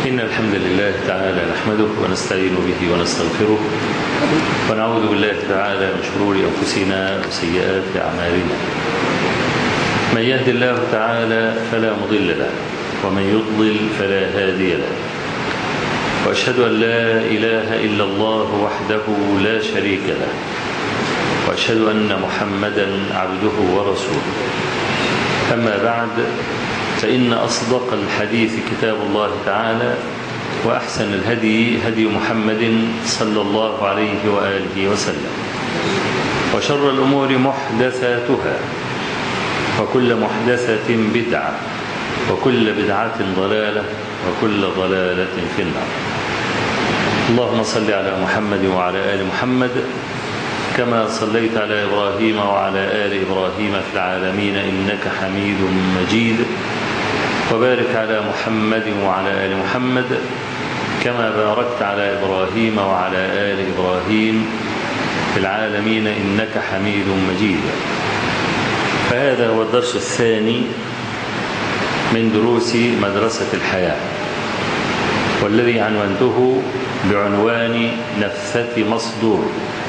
إن الحمد لله تعالى نحمده ونستعين به ونستغفره ونعوذ بالله تعالى من شرور أنفسنا وسيئات أعمالنا من يهد الله تعالى فلا مضل له ومن يضلل فلا هادي له وأشهد أن لا إله إلا الله وحده لا شريك له وأشهد أن محمدا عبده ورسوله أما بعد فإن أصدق الحديث كتاب الله تعالى وأحسن الهدي هدي محمد صلى الله عليه وآله وسلم وشر الأمور محدثاتها وكل محدثة بدعة وكل بدعة ضلالة وكل ضلالة في النار اللهم صل على محمد وعلى آل محمد كما صليت على إبراهيم وعلى آل إبراهيم في العالمين إنك حميد مجيد وبارك على محمد وعلى آل محمد كما باركت على إبراهيم وعلى آل إبراهيم في العالمين إنك حميد مجيد فهذا هو الدرس الثاني من دروس مدرسة الحياة والذي عنوانته بعنوان نفثة مصدور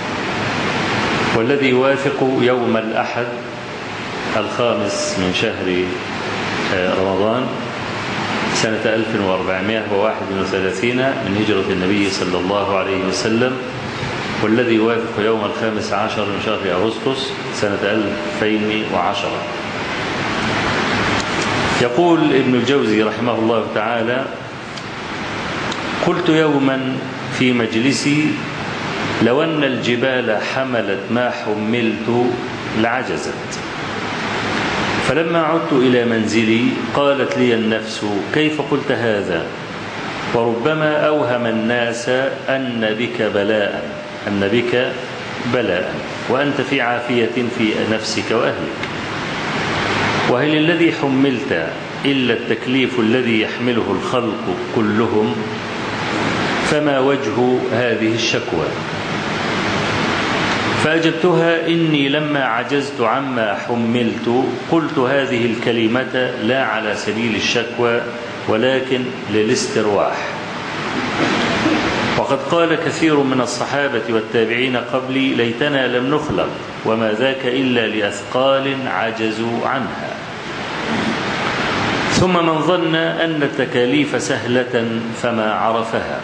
والذي يوافق يوم الأحد الخامس من شهر رمضان سنة 1431 من هجرة النبي صلى الله عليه وسلم والذي يوافق يوم الخامس عشر من شهر أغسطس سنة 2010 يقول ابن الجوزي رحمه الله تعالى قلت يوما في مجلسي لو أن الجبال حملت ما حملت لعجزت فلما عدت إلى منزلي قالت لي النفس كيف قلت هذا وربما أوهم الناس أن بك بلاء أن بك بلاء وأنت في عافية في نفسك وأهلك وهل الذي حملت إلا التكليف الذي يحمله الخلق كلهم فما وجه هذه الشكوى فأجبتها إني لما عجزت عما حملت قلت هذه الكلمة لا على سبيل الشكوى ولكن للاسترواح وقد قال كثير من الصحابة والتابعين قبلي ليتنا لم نخلق وما ذاك إلا لأثقال عجزوا عنها ثم من ظن أن التكاليف سهلة فما عرفها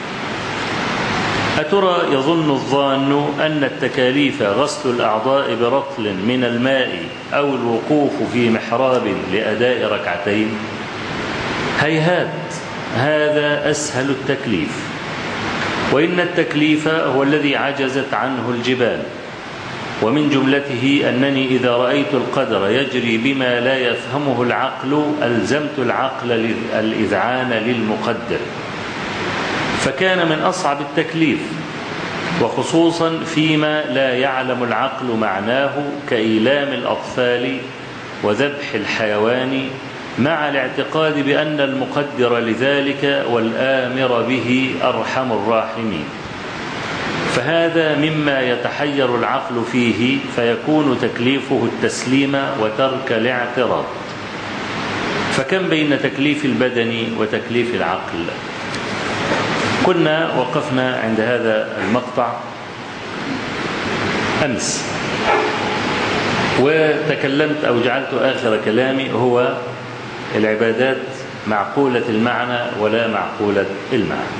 أترى يظن الظان أن التكاليف غسل الأعضاء برطل من الماء أو الوقوف في محراب لأداء ركعتين هيهات هذا أسهل التكليف وإن التكليف هو الذي عجزت عنه الجبال ومن جملته أنني إذا رأيت القدر يجري بما لا يفهمه العقل ألزمت العقل الإذعان للمقدر فكان من أصعب التكليف وخصوصا فيما لا يعلم العقل معناه كإيلام الأطفال وذبح الحيوان مع الاعتقاد بأن المقدر لذلك والآمر به أرحم الراحمين فهذا مما يتحير العقل فيه فيكون تكليفه التسليم وترك الاعتراض فكم بين تكليف البدن وتكليف العقل كنا وقفنا عند هذا المقطع أمس وتكلمت أو جعلت آخر كلامي هو العبادات معقولة المعنى ولا معقولة المعنى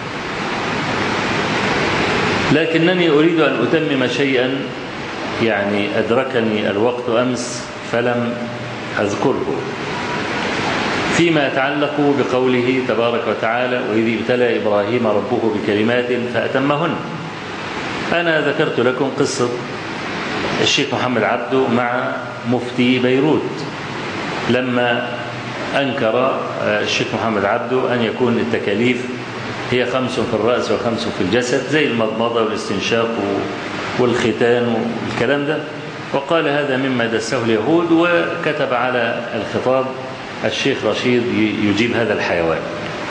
لكنني أريد أن أتمم شيئا يعني أدركني الوقت أمس فلم أذكره فيما يتعلق بقوله تبارك وتعالى وإذ ابتلى إبراهيم ربه بكلمات فأتمهن أنا ذكرت لكم قصة الشيخ محمد عبده مع مفتي بيروت لما أنكر الشيخ محمد عبده أن يكون التكاليف هي خمس في الرأس وخمس في الجسد زي المضمضة والاستنشاق والختان والكلام ده وقال هذا مما دسه اليهود وكتب على الخطاب الشيخ رشيد يجيب هذا الحيوان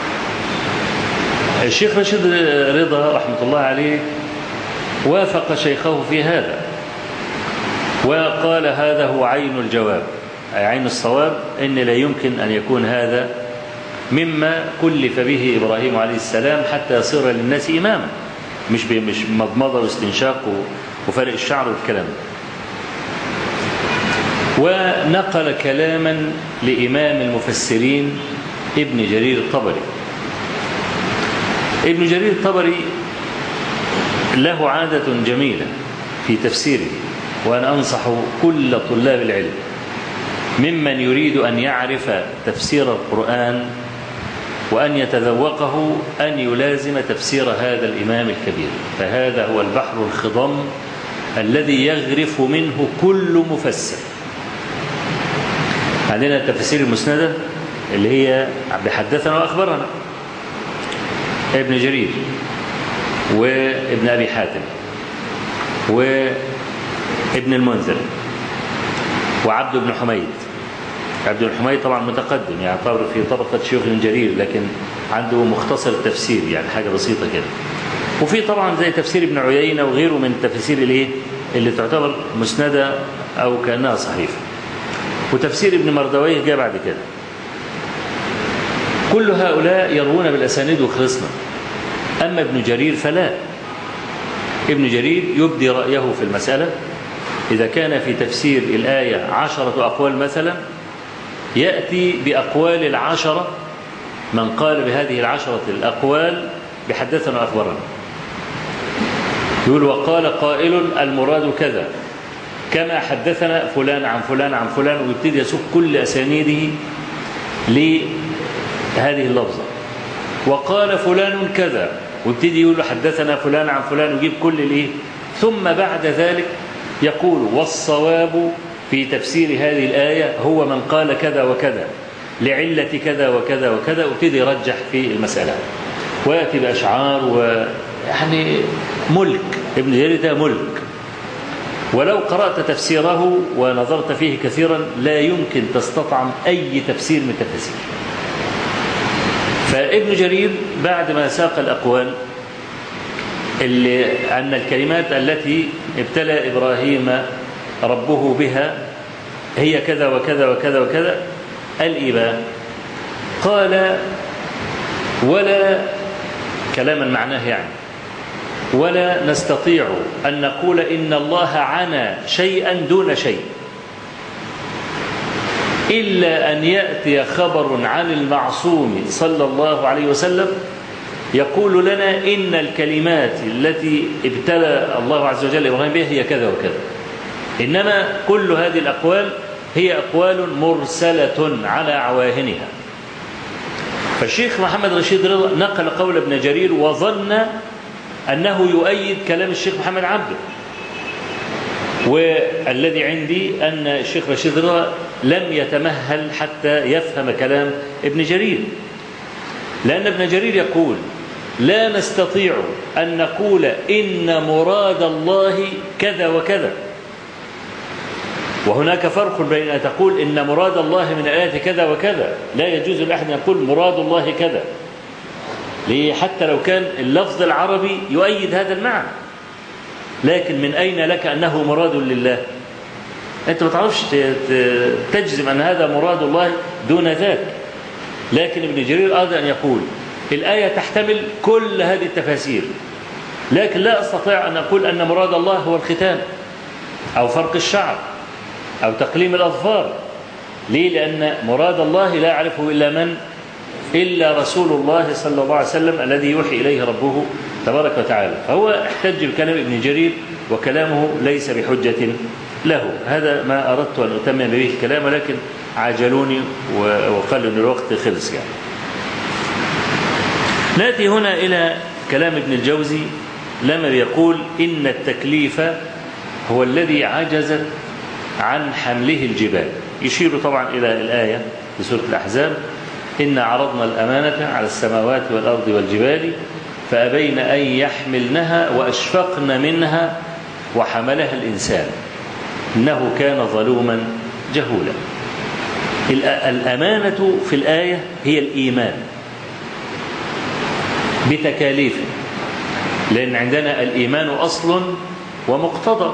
الشيخ رشيد رضا رحمة الله عليه وافق شيخه في هذا وقال هذا هو عين الجواب أي عين الصواب إن لا يمكن أن يكون هذا مما كلف به إبراهيم عليه السلام حتى يصير للناس إماما مش مش مضمضة واستنشاق وفرق الشعر والكلام ونقل كلاما لإمام المفسرين ابن جرير الطبري ابن جرير الطبري له عادة جميلة في تفسيره وأنا أنصح كل طلاب العلم ممن يريد أن يعرف تفسير القرآن وأن يتذوقه أن يلازم تفسير هذا الإمام الكبير فهذا هو البحر الخضم الذي يغرف منه كل مفسر عندنا التفسير المسندة اللي هي بحدثنا وأخبرنا ابن جرير وابن أبي حاتم وابن المنذر وعبد بن حميد عبد بن حميد طبعا متقدم يعتبر في طبقة شيوخ ابن جرير لكن عنده مختصر التفسير يعني حاجة بسيطة كده وفي طبعا زي تفسير ابن عيينة وغيره من التفاسير الايه اللي تعتبر مسندة أو كأنها صحيفة وتفسير ابن مردويه جاء بعد كده كل هؤلاء يروون بالأسانيد وخلصنا أما ابن جرير فلا ابن جرير يبدي رأيه في المسألة إذا كان في تفسير الآية عشرة أقوال مثلا يأتي بأقوال العشرة من قال بهذه العشرة الأقوال بحدثنا وأخبرنا يقول وقال قائل المراد كذا كما حدثنا فلان عن فلان عن فلان ويبتدي يسوق كل أسانيده لهذه اللفظة وقال فلان كذا ويبتدي يقول حدثنا فلان عن فلان ويجيب كل الايه ثم بعد ذلك يقول والصواب في تفسير هذه الآية هو من قال كذا وكذا لعلة كذا وكذا وكذا وابتدي يرجح في المسألة ويأتي بأشعار ويعني ملك ابن جرير ده ملك ولو قرأت تفسيره ونظرت فيه كثيرا لا يمكن تستطعم أي تفسير من التفاسير فابن جرير بعد ما ساق الأقوال اللي أن الكلمات التي ابتلى إبراهيم ربه بها هي كذا وكذا وكذا وكذا قال إيه بقى قال ولا كلاما معناه يعني ولا نستطيع أن نقول إن الله عنا شيئا دون شيء إلا أن يأتي خبر عن المعصوم صلى الله عليه وسلم يقول لنا إن الكلمات التي ابتلى الله عز وجل إبراهيم بها هي كذا وكذا إنما كل هذه الأقوال هي أقوال مرسلة على عواهنها فالشيخ محمد رشيد رضا نقل قول ابن جرير وظن أنه يؤيد كلام الشيخ محمد عبده والذي عندي أن الشيخ رشيد رضا لم يتمهل حتى يفهم كلام ابن جرير لأن ابن جرير يقول لا نستطيع أن نقول إن مراد الله كذا وكذا وهناك فرق بين أن تقول إن مراد الله من الآيات كذا وكذا لا يجوز لأحد أن يقول مراد الله كذا ليه حتى لو كان اللفظ العربي يؤيد هذا المعنى لكن من أين لك أنه مراد لله أنت ما تعرفش تجزم أن هذا مراد الله دون ذاك لكن ابن جرير أراد أن يقول الآية تحتمل كل هذه التفاسير لكن لا أستطيع أن أقول أن مراد الله هو الختان أو فرق الشعر أو تقليم الأظفار ليه لأن مراد الله لا يعرفه إلا من إلا رسول الله صلى الله عليه وسلم الذي يوحي إليه ربه تبارك وتعالى فهو احتج بكلام ابن جرير وكلامه ليس بحجة له هذا ما أردت أن أتمم به الكلام ولكن عاجلوني وقالوا أن الوقت خلص يعني نأتي هنا إلى كلام ابن الجوزي لما بيقول إن التكليف هو الذي عجزت عن حمله الجبال يشير طبعا إلى الآية في سورة الأحزاب إن عرضنا الأمانة على السماوات والأرض والجبال فأبين أن يحملنها وأشفقن منها وحملها الإنسان إنه كان ظلوما جهولا الأمانة في الآية هي الإيمان بتكاليفه لأن عندنا الإيمان أصل ومقتضى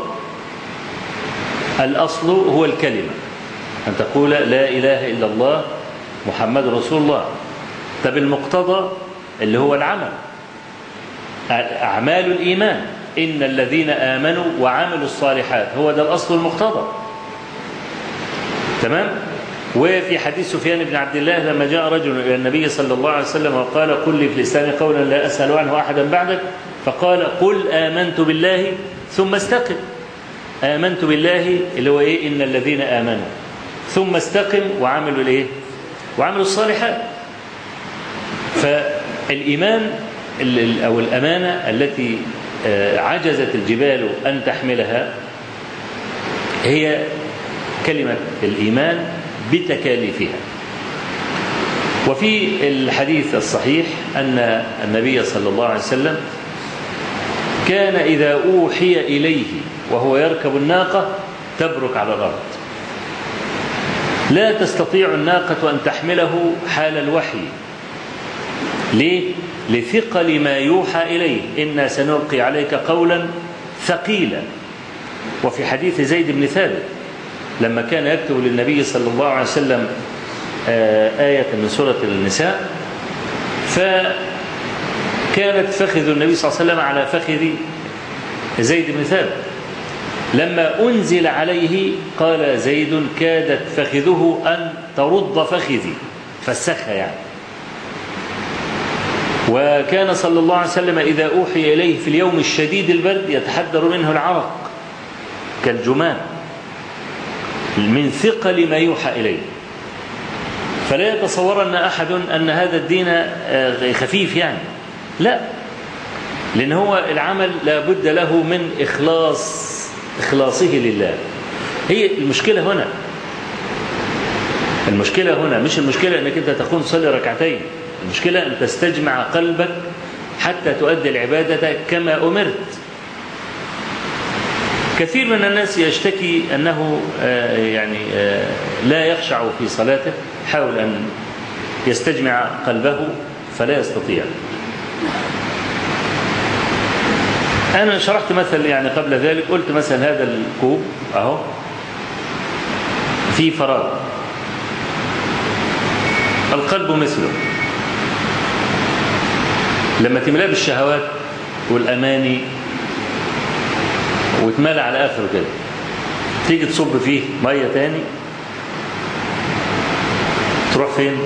الأصل هو الكلمة أن تقول لا إله إلا الله محمد رسول الله طب المقتضى اللي هو العمل أعمال الإيمان إن الذين آمنوا وعملوا الصالحات هو ده الأصل المقتضى تمام وفي حديث سفيان بن عبد الله لما جاء رجل إلى النبي صلى الله عليه وسلم وقال قل لي في الإسلام قولا لا أسأل عنه أحدا بعدك فقال قل آمنت بالله ثم استقم آمنت بالله اللي هو إيه إن الذين آمنوا ثم استقم وعملوا الإيه وعملوا الصالحات فالإيمان أو الأمانة التي عجزت الجبال أن تحملها هي كلمة الإيمان بتكاليفها وفي الحديث الصحيح أن النبي صلى الله عليه وسلم كان إذا أوحي إليه وهو يركب الناقة تبرك على الأرض لا تستطيع الناقة أن تحمله حال الوحي ليه؟ لثقل ما يوحى إليه إنا سنلقي عليك قولا ثقيلا وفي حديث زيد بن ثابت لما كان يكتب للنبي صلى الله عليه وسلم آية من سورة النساء فكانت فخذ النبي صلى الله عليه وسلم على فخذ زيد بن ثابت لما أنزل عليه قال زيد كادت فخذه أن ترد فخذي فسخها يعني وكان صلى الله عليه وسلم إذا أوحي إليه في اليوم الشديد البرد يتحدر منه العرق كالجمان من ثقل ما يوحى إليه فلا يتصورن أحد أن هذا الدين خفيف يعني لا لأن هو العمل لا بد له من إخلاص إخلاصه لله هي المشكلة هنا المشكلة هنا مش المشكلة أنك أنت تكون تصلي ركعتين المشكلة أن تستجمع قلبك حتى تؤدي العبادة كما أمرت كثير من الناس يشتكي أنه يعني لا يخشع في صلاته حاول أن يستجمع قلبه فلا يستطيع أنا شرحت مثل يعني قبل ذلك قلت مثلا هذا الكوب أهو في فراغ القلب مثله لما تملاه بالشهوات والأماني وتملى على آخره كده تيجي تصب فيه مية تاني تروح فين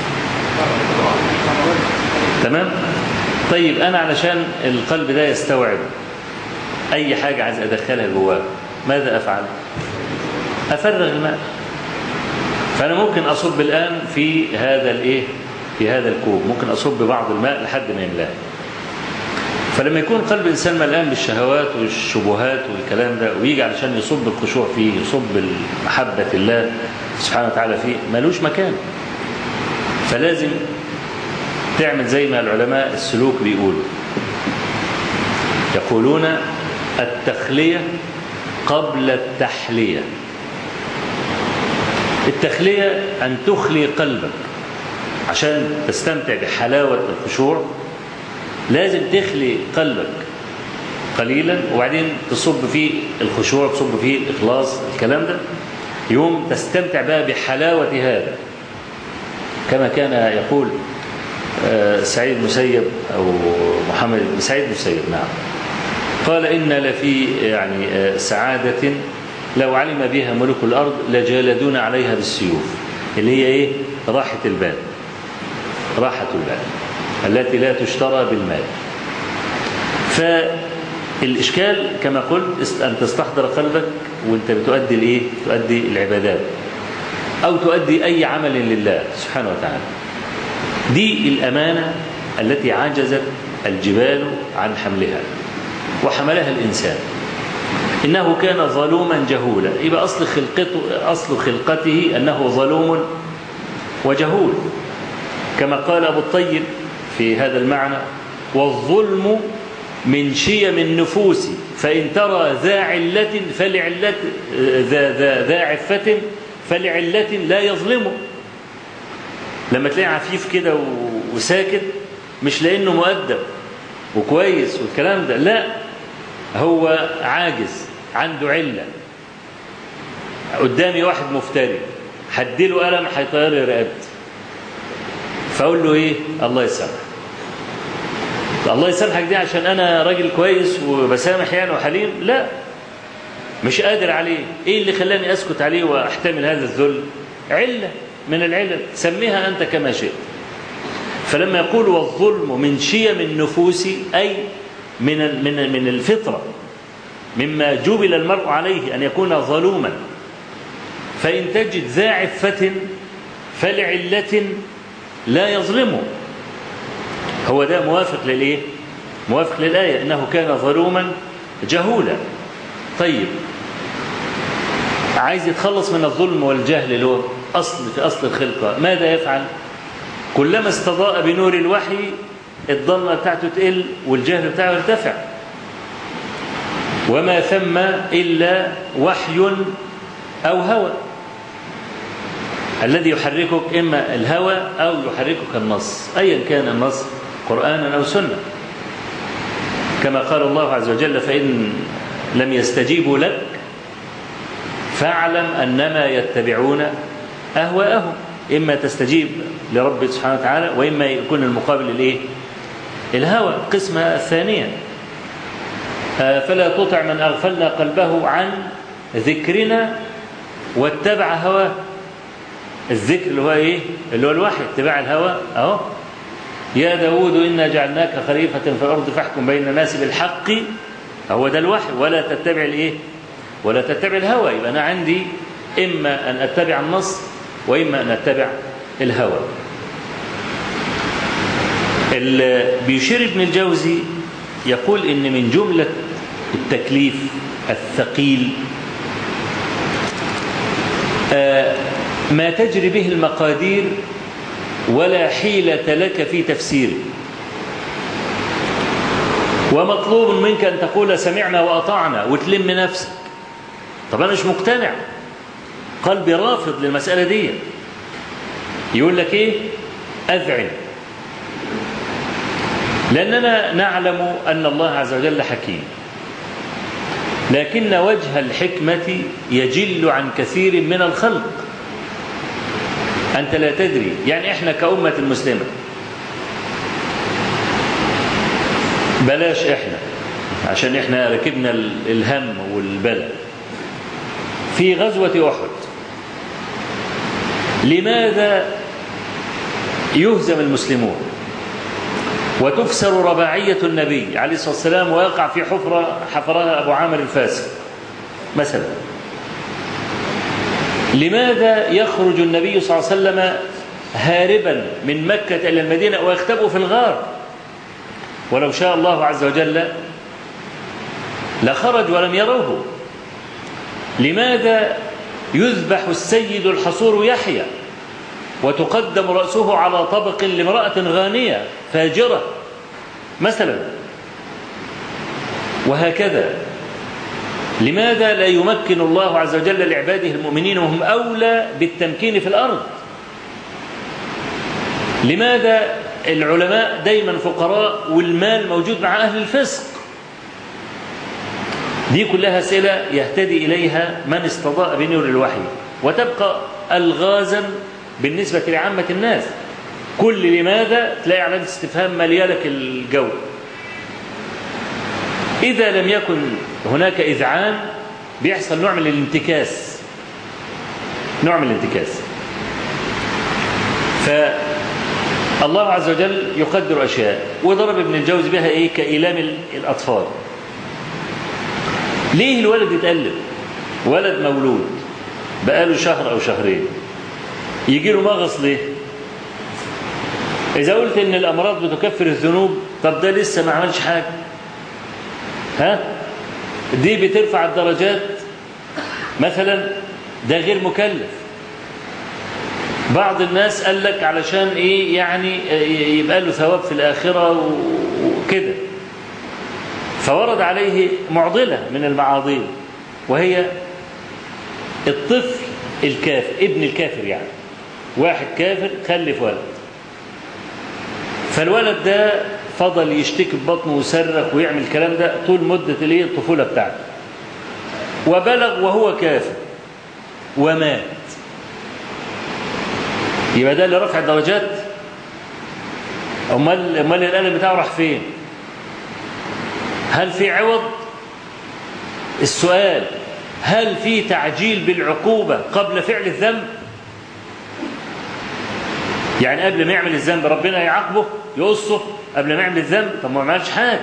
تمام طيب أنا علشان القلب ده يستوعب أي حاجة عايز أدخلها جواه ماذا أفعل أفرغ الماء فأنا ممكن أصب الآن في هذا الإيه في هذا الكوب ممكن أصب بعض الماء لحد ما يملاه فلما يكون قلب الإنسان ملآن بالشهوات والشبهات والكلام ده ويجي علشان يصب الخشوع فيه يصب محبة الله سبحانه وتعالى فيه ملوش مكان فلازم تعمل زي ما العلماء السلوك بيقولوا يقولون التخلية قبل التحلية التخلية أن تخلي قلبك عشان تستمتع بحلاوة الخشوع لازم تخلي قلبك قليلا وبعدين تصب فيه الخشوع تصب فيه الإخلاص الكلام ده يوم تستمتع بقى بحلاوة هذا كما كان يقول سعيد مسيب أو محمد سعيد مسيب نعم قال إن لفي يعني سعادة لو علم بها ملوك الأرض لجالدون عليها بالسيوف اللي هي إيه راحة البال راحة البال التي لا تشترى بالمال فالإشكال كما قلت أن تستحضر قلبك وانت بتؤدي الإيه تؤدي العبادات أو تؤدي أي عمل لله سبحانه وتعالى دي الأمانة التي عجزت الجبال عن حملها وحملها الإنسان إنه كان ظلوما جهولا يبقى أصل خلقته, أصل خلقته أنه ظلوم وجهول كما قال أبو الطيب في هذا المعنى والظلم من شيم النفوس فإن ترى ذا علة فلعلة ذا, ذا, ذا عفة فلعلة لا يظلمه لما تلاقي عفيف كده وساكت مش لأنه مؤدب وكويس والكلام ده لا هو عاجز عنده علة قدامي واحد مفتري هديله قلم هيطير لي رقبتي فأقول له إيه الله يسامحك الله يسامحك دي عشان أنا راجل كويس وبسامح يعني وحليم لا مش قادر عليه إيه اللي خلاني أسكت عليه وأحتمل هذا الذل علة من العلل سميها أنت كما شئت فلما يقول والظلم من شيم النفوس أي من من من الفطرة مما جبل المرء عليه أن يكون ظلوما فإن تجد ذا عفة فلعلة لا يظلمه هو ده موافق للإيه؟ موافق للآية إنه كان ظلوما جهولا طيب عايز يتخلص من الظلم والجهل اللي هو أصل في أصل الخلقة ماذا يفعل؟ كلما استضاء بنور الوحي الضلمة بتاعته تقل والجهل بتاعه يرتفع وما ثم إلا وحي أو هوى الذي يحركك إما الهوى أو يحركك النص أيا كان النص قرآنا أو سنة كما قال الله عز وجل فإن لم يستجيبوا لك فاعلم أنما يتبعون أهواءهم إما تستجيب لرب سبحانه وتعالى وإما يكون المقابل الإيه؟ الهوى القسمة الثانية فلا تطع من أغفلنا قلبه عن ذكرنا واتبع هواه الذكر اللي هو ايه اللي هو الوحي اتباع الهوى اهو يا داود إنا جعلناك خليفة في الأرض فاحكم بين الناس بالحق هو ده الوحي ولا تتبع الايه ولا تتبع الهوى يبقى أنا عندي إما أن أتبع النص وإما أن أتبع الهوى بيشير ابن الجوزي يقول إن من جملة التكليف الثقيل ما تجري به المقادير ولا حيلة لك في تفسيره ومطلوب منك أن تقول سمعنا وأطعنا وتلم نفسك طب أنا مش مقتنع قلبي رافض للمسألة دي يقول لك إيه أذعن لأننا نعلم أن الله عز وجل حكيم لكن وجه الحكمة يجل عن كثير من الخلق أنت لا تدري يعني إحنا كأمة المسلمة بلاش إحنا عشان إحنا ركبنا الهم والبلاء في غزوة أحد لماذا يهزم المسلمون وتكسر رباعية النبي عليه الصلاة والسلام ويقع في حفرة حفرها أبو عامر الفاسق مثلا لماذا يخرج النبي صلى الله عليه وسلم هاربا من مكة إلى المدينة ويختبئ في الغار ولو شاء الله عز وجل لخرج ولم يروه لماذا يذبح السيد الحصور يحيى وتقدم رأسه على طبق لامرأة غانية فاجرة مثلا وهكذا لماذا لا يمكن الله عز وجل لعباده المؤمنين وهم أولى بالتمكين في الأرض لماذا العلماء دايما فقراء والمال موجود مع أهل الفسق دي كلها أسئلة يهتدي إليها من استضاء بنور الوحي وتبقى الغازا بالنسبة لعامة الناس كل لماذا تلاقي علامة استفهام مليالك الجو إذا لم يكن هناك إذعان بيحصل نوع من الانتكاس نوع من الانتكاس فالله عز وجل يقدر أشياء وضرب ابن الجوز بها إيه كإيلام الأطفال ليه الولد يتقلب ولد مولود بقاله شهر أو شهرين يجي له مغص ليه إذا قلت إن الأمراض بتكفر الذنوب طب ده لسه ما عملش حاجة ها دي بترفع الدرجات مثلا ده غير مكلف بعض الناس قال لك علشان ايه يعني يبقى له ثواب في الآخرة وكده فورد عليه معضلة من المعاضيل وهي الطفل الكافر ابن الكافر يعني واحد كافر خلف ولد فالولد ده فضل يشتكي ببطنه ويصرخ ويعمل الكلام ده طول مدة الايه الطفولة بتاعته وبلغ وهو كافر ومات يبقى ده اللي رفع الدرجات امال امال الالم بتاعه راح فين هل في عوض السؤال هل في تعجيل بالعقوبة قبل فعل الذنب يعني قبل ما يعمل الذنب ربنا يعاقبه يقصه قبل ما يعمل الذنب طب ما عملش حاجة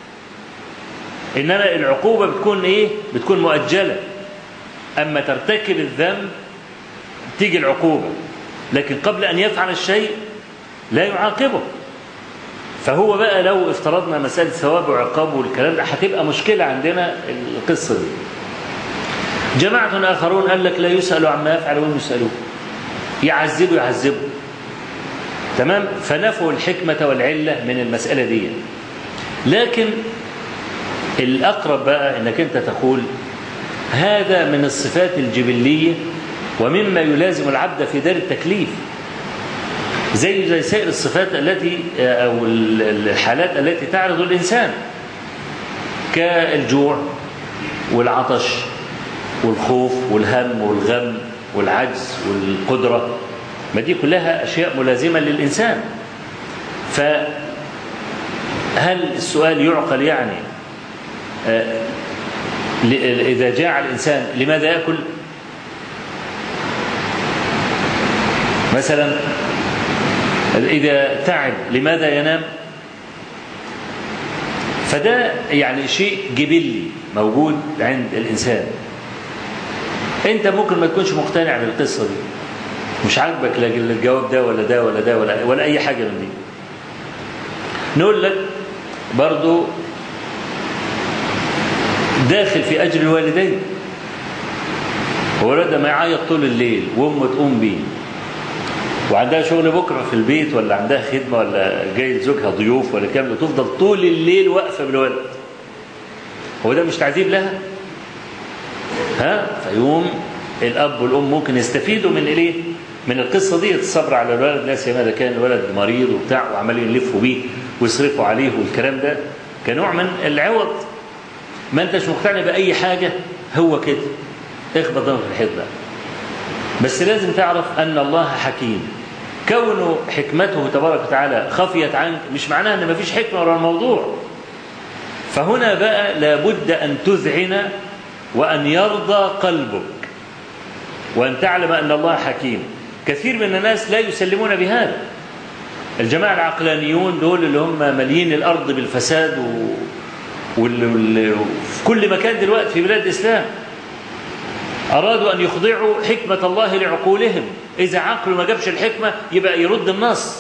إنما العقوبة بتكون إيه بتكون مؤجلة أما ترتكب الذنب تيجي العقوبة لكن قبل أن يفعل الشيء لا يعاقبه فهو بقى لو افترضنا مسألة ثواب وعقاب والكلام ده هتبقى مشكلة عندنا القصة دي جماعة آخرون قال لك لا يسأل عما يفعل وهم يسألون يعذبوا يعذبوا تمام فنفوا الحكمة والعلة من المسألة دي لكن الأقرب بقى أنك أنت تقول هذا من الصفات الجبلية ومما يلازم العبد في دار التكليف زي زي سائر الصفات التي أو الحالات التي تعرض الإنسان كالجوع والعطش والخوف والهم والغم والعجز والقدرة ما دي كلها أشياء ملازمة للإنسان فهل السؤال يعقل يعني إذا جاع الإنسان لماذا يأكل مثلا إذا تعب لماذا ينام فده يعني شيء جبلي موجود عند الإنسان أنت ممكن ما تكونش مقتنع بالقصة دي مش عاجبك لا الجواب ده ولا ده ولا ده ولا, ولا أي حاجة من دي نقول لك برضو داخل في أجر الوالدين ولد ما يعيط طول الليل وامه تقوم بيه وعندها شغل بكره في البيت ولا عندها خدمه ولا جاي لزوجها ضيوف ولا كام تفضل طول الليل واقفه بالولد هو ده مش تعذيب لها ها فيقوم الاب والام ممكن يستفيدوا من الايه من القصه دي الصبر على الولد لا سيما اذا كان الولد مريض وبتاع وعمالين يلفوا بيه ويصرفوا عليه والكلام ده كنوع من العوض ما انتش مقتنع باي حاجه هو كده اخبط ضمك في الحيط بقى بس لازم تعرف ان الله حكيم كونه حكمته تبارك وتعالى خفيت عنك مش معناها ان مفيش حكمه ورا الموضوع فهنا بقى لابد ان تذعن وان يرضى قلبك وان تعلم ان الله حكيم كثير من الناس لا يسلمون بهذا الجماعه العقلانيون دول اللي هم ماليين الارض بالفساد و... وال... وال... في كل مكان دلوقتي في بلاد الاسلام أرادوا أن يخضعوا حكمة الله لعقولهم إذا عقله ما جابش الحكمة يبقى يرد النص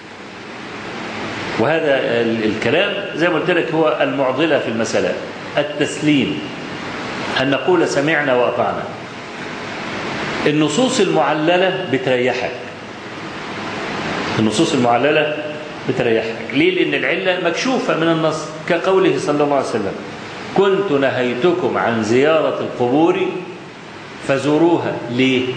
وهذا الكلام زي ما قلت لك هو المعضلة في المسألة التسليم أن نقول سمعنا وأطعنا النصوص المعللة بتريحك النصوص المعللة بتريحك ليه لأن العلة مكشوفة من النص كقوله صلى الله عليه وسلم كنت نهيتكم عن زيارة القبور فزوروها ليه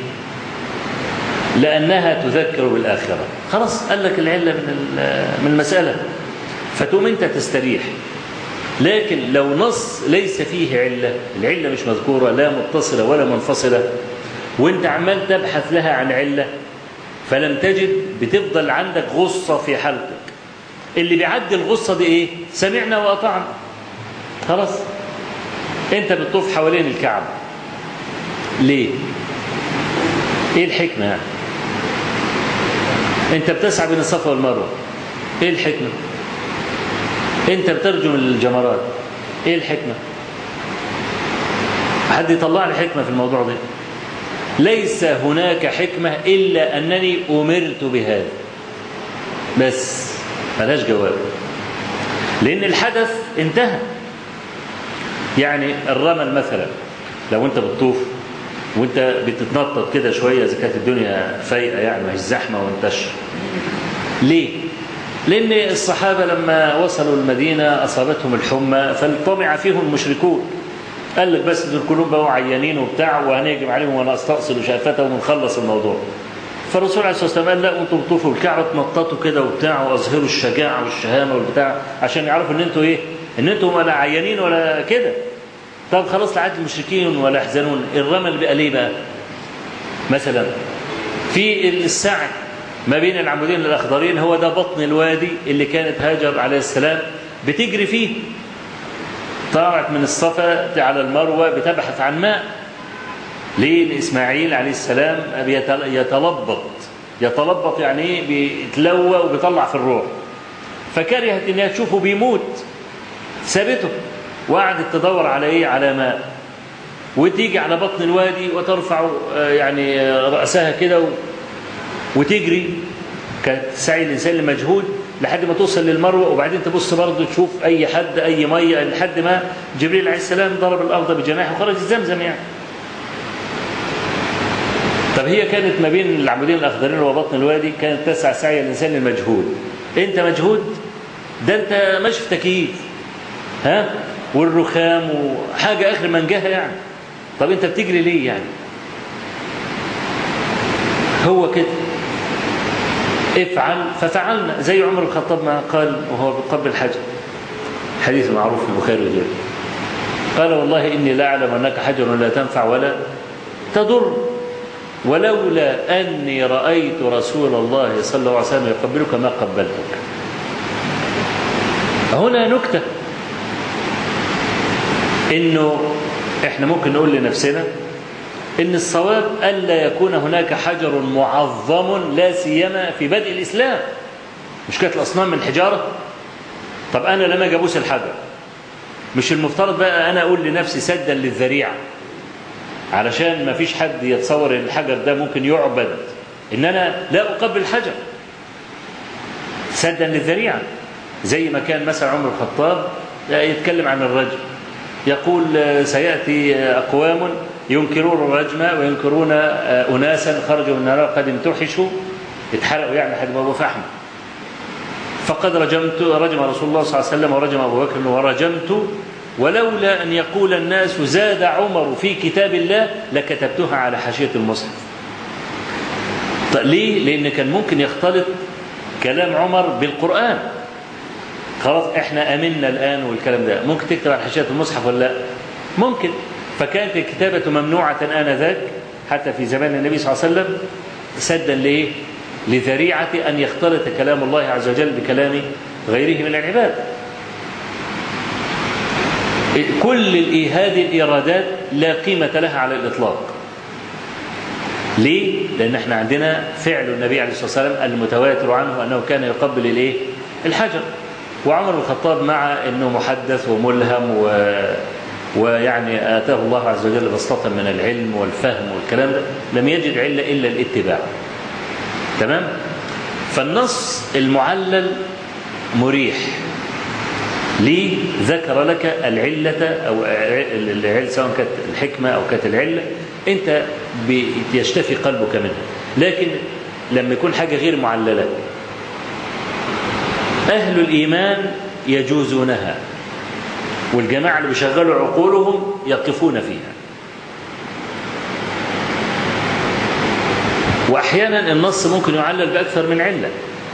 لأنها تذكر بالآخرة خلاص قال لك العلة من من المسألة فتقوم أنت تستريح لكن لو نص ليس فيه علة العلة مش مذكورة لا متصلة ولا منفصلة وانت عمال تبحث لها عن علة فلم تجد بتفضل عندك غصة في حلقك اللي بيعدي الغصة دي ايه سمعنا وأطعنا خلاص انت بتطوف حوالين الكعبة ليه ايه الحكمة يعني انت بتسعى بين الصفا والمروة ايه الحكمة انت بترجم الجمرات ايه الحكمة حد يطلع لي حكمة في الموضوع ده ليس هناك حكمة إلا أنني أمرت بهذا بس ملاش جواب لأن الحدث انتهى يعني الرمل مثلا لو أنت بتطوف وانت بتتنطط كده شويه اذا كانت الدنيا فايقه يعني مش زحمه وانتش ليه؟ لان الصحابه لما وصلوا المدينه اصابتهم الحمى فالطمع فيهم المشركون قال لك بس دول كلهم بقوا عيانين وبتاع وهنهجم عليهم وانا استأصل شافتهم ونخلص الموضوع فالرسول عليه الصلاه والسلام قال لا انتم بتطوفوا الكعبه تنططوا كده وبتاع واظهروا الشجاعه والشهامه والبتاع عشان يعرفوا ان انتوا ايه؟ ان انتم ولا عيانين ولا كده طب خلاص لعاد المشركين ولا يحزنون الرمل بقى ليه بقى مثلا في السعي ما بين العمودين الأخضرين هو ده بطن الوادي اللي كانت هاجر عليه السلام بتجري فيه طلعت من الصفا على المروة بتبحث عن ماء ليه إن إسماعيل عليه السلام يتلبط يتلبط يعني ايه بيتلوى وبيطلع في الروح فكرهت انها تشوفه بيموت سابته وقعدت تدور على ايه على ماء وتيجي على بطن الوادي وترفع يعني رأسها كده وتجري كانت سعي الإنسان لمجهود لحد ما توصل للمروة وبعدين تبص برضه تشوف أي حد أي مية لحد ما جبريل عليه السلام ضرب الأرض بجناحه وخرج الزمزم يعني طب هي كانت ما بين العمودين الأخضرين وبطن الوادي كانت تسعى سعي الإنسان للمجهود أنت مجهود ده أنت ماشي في تكييف ها والرخام وحاجة آخر منجاها يعني طب أنت بتجري ليه يعني هو كده افعل ففعلنا زي عمر الخطاب ما قال وهو بيقبل حجر حديث معروف في البخاري وغيره قال والله إني لا أعلم أنك حجر لا تنفع ولا تضر ولولا أني رأيت رسول الله صلى الله عليه وسلم يقبلك ما قبلتك هنا نكتة إنه إحنا ممكن نقول لنفسنا إن الصواب ألا يكون هناك حجر معظم لا سيما في بدء الإسلام مش كانت الأصنام من حجارة طب أنا لما جابوس الحجر مش المفترض بقى أنا أقول لنفسي سدا للذريعة علشان ما فيش حد يتصور ان الحجر ده ممكن يعبد ان انا لا اقبل الحجر سدا للذريعه زي ما كان مثلا عمر الخطاب يتكلم عن الرجم يقول سياتي اقوام ينكرون الرجم وينكرون اناسا خرجوا من النار قد انتحشوا اتحرقوا يعني لحد ما فحم فقد رجمت رجم رسول الله صلى الله عليه وسلم ورجم ابو بكر ورجمت ولولا أن يقول الناس زاد عمر في كتاب الله لكتبتها على حاشية المصحف طيب ليه؟ لأن كان ممكن يختلط كلام عمر بالقرآن خلاص احنا أمنا الآن والكلام ده ممكن تكتب على حاشية المصحف ولا لا ممكن فكانت الكتابة ممنوعة آنذاك حتى في زمان النبي صلى الله عليه وسلم سدا ليه؟ لذريعة أن يختلط كلام الله عز وجل بكلام غيره من العباد كل هذه الإيرادات لا قيمة لها على الإطلاق ليه؟ لأن احنا عندنا فعل النبي عليه الصلاة والسلام المتواتر عنه أنه كان يقبل الإيه؟ الحجر وعمر الخطاب مع أنه محدث وملهم و... ويعني آتاه الله عز وجل بسطة من العلم والفهم والكلام ده لم يجد علة إلا الاتباع تمام؟ فالنص المعلل مريح ليه ذكر لك العلة أو العلة سواء كانت الحكمة أو كانت العلة أنت يشتفي قلبك منها لكن لما يكون حاجة غير معللة أهل الإيمان يجوزونها والجماعة اللي بيشغلوا عقولهم يقفون فيها وأحيانا النص ممكن يعلل بأكثر من علة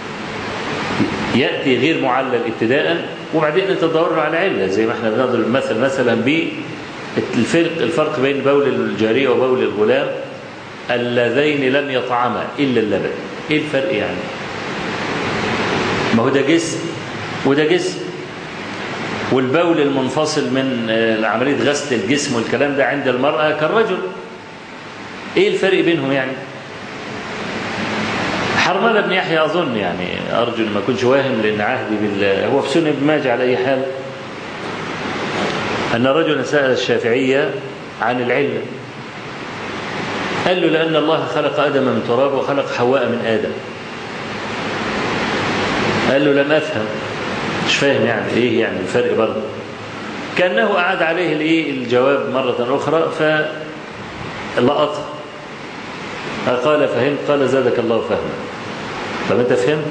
يأتي غير معلل ابتداء وبعدين انت تدور على علة زي ما احنا بنضرب المثل مثلا بالفرق الفرق بين بول الجارية وبول الغلام اللذين لم يطعما إلا اللبن ايه الفرق يعني ما هو ده جسم وده جسم والبول المنفصل من عملية غسل الجسم والكلام ده عند المرأة كالرجل ايه الفرق بينهم يعني حرملة بن يحيى أظن يعني أرجو ما أكونش واهم لأن عهدي بال هو في سنة ابن ماجه على أي حال أن رجلا سأل الشافعية عن العلة قال له لأن الله خلق آدم من تراب وخلق حواء من آدم قال له لم أفهم مش فاهم يعني إيه يعني الفرق برضه كأنه أعاد عليه الإيه الجواب مرة أخرى فلقطه قال فهمت قال زادك الله فهما طب انت فهمت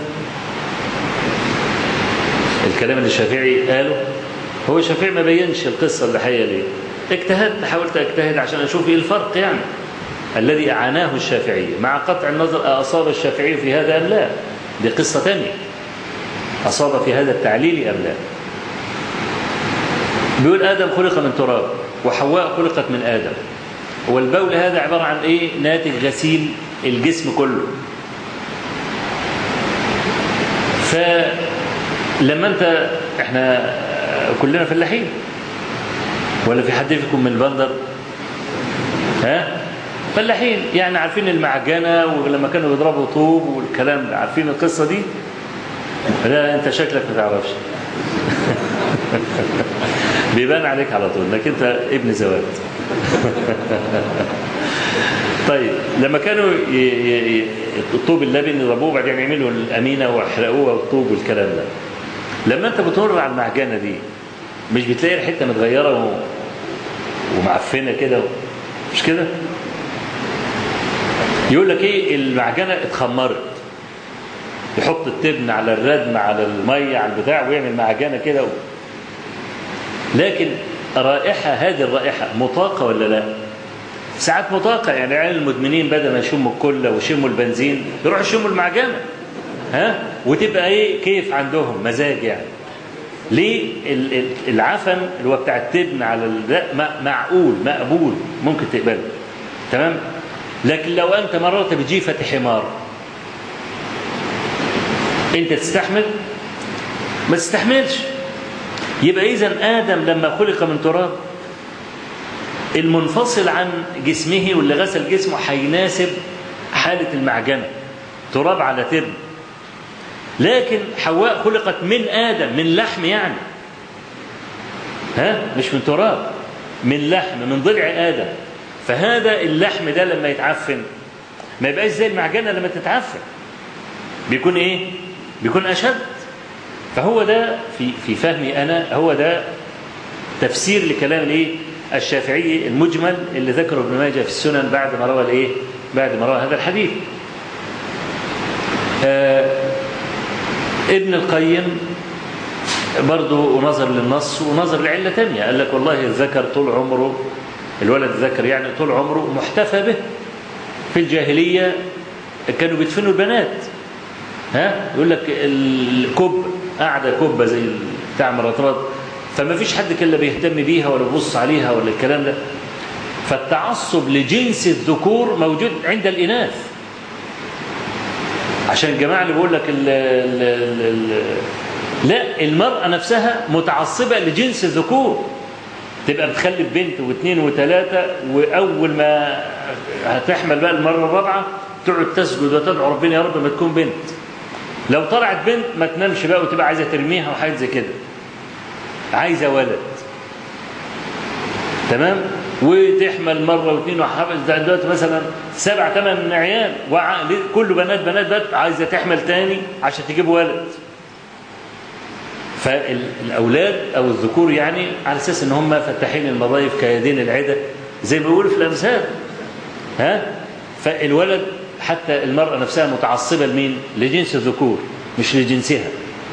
الكلام اللي الشافعي قاله هو الشافعي ما بينش القصة اللي حية ليه اجتهدت حاولت اجتهد عشان اشوف ايه الفرق يعني الذي اعاناه الشافعي مع قطع النظر اصاب الشافعي في هذا ام لا دي قصة ثانية اصاب في هذا التعليل ام لا بيقول ادم خلق من تراب وحواء خلقت من ادم والبول هذا عبارة عن ايه ناتج غسيل الجسم كله فلما انت احنا كلنا فلاحين ولا في حد فيكم من البندر ها فلاحين يعني عارفين المعجنة ولما كانوا بيضربوا طوب والكلام ده عارفين القصة دي لا انت شكلك ما تعرفش بيبان عليك على طول انك انت ابن زواج طيب لما كانوا ي... ي... الطوب اللبن يضربوه وبعدين يعملوا الامينه ويحرقوها والطوب والكلام ده لما انت بتمر على المعجنه دي مش بتلاقي الحته متغيره و... ومعفنه كده مش كده يقول لك ايه المعجنه اتخمرت يحط التبن على الردم على الميه على البتاع ويعمل معجنه كده و... لكن رائحه هذه الرائحه مطاقه ولا لا ساعات مطاقه يعني العيال المدمنين بدل ما يشموا الكله ويشموا البنزين يروحوا يشموا المعجنه ها وتبقى ايه كيف عندهم مزاج يعني ليه العفن اللي هو بتاع التبن على معقول مقبول ممكن تقبله تمام لكن لو انت مررت بجيفه حمار انت تستحمل ما تستحملش يبقى اذا ادم لما خلق من تراب المنفصل عن جسمه واللي غسل جسمه هيناسب حاله المعجنه تراب على تبن لكن حواء خلقت من ادم من لحم يعني ها مش من تراب من لحم من ضلع ادم فهذا اللحم ده لما يتعفن ما يبقاش زي المعجنه لما تتعفن بيكون ايه بيكون اشد فهو ده في في فهمي انا هو ده تفسير لكلام الايه الشافعي المجمل اللي ذكره ابن ماجه في السنن بعد ما روى الايه بعد ما روى هذا الحديث آه ابن القيم برضه نظر للنص ونظر لعله ثانيه قال لك والله الذكر طول عمره الولد الذكر يعني طول عمره محتفى به في الجاهليه كانوا بيدفنوا البنات ها يقول لك الكب قاعده كبه زي بتاع مرطرات فما فيش حد كان لا بيهتم بيها ولا بيبص عليها ولا الكلام ده فالتعصب لجنس الذكور موجود عند الاناث عشان الجماعه اللي بيقول لك ال ال ال ال لا المراه نفسها متعصبه لجنس الذكور تبقى بتخلف بنت واثنين وثلاثه واول ما هتحمل بقى المره الرابعه تقعد تسجد وتدعو ربنا يا رب ما تكون بنت لو طلعت بنت ما تنامش بقى وتبقى عايزه ترميها وحاجات زي كده عايزه ولد تمام وتحمل مره واثنين وحافظ دلوقتي مثلا سبع ثمان عيال كله بنات بنات بنات عايزه تحمل تاني عشان تجيب ولد فالاولاد او الذكور يعني على اساس ان هم فتاحين المضايف كيدين العده زي ما بيقولوا في الامثال ها فالولد حتى المراه نفسها متعصبه لمين؟ لجنس الذكور مش لجنسها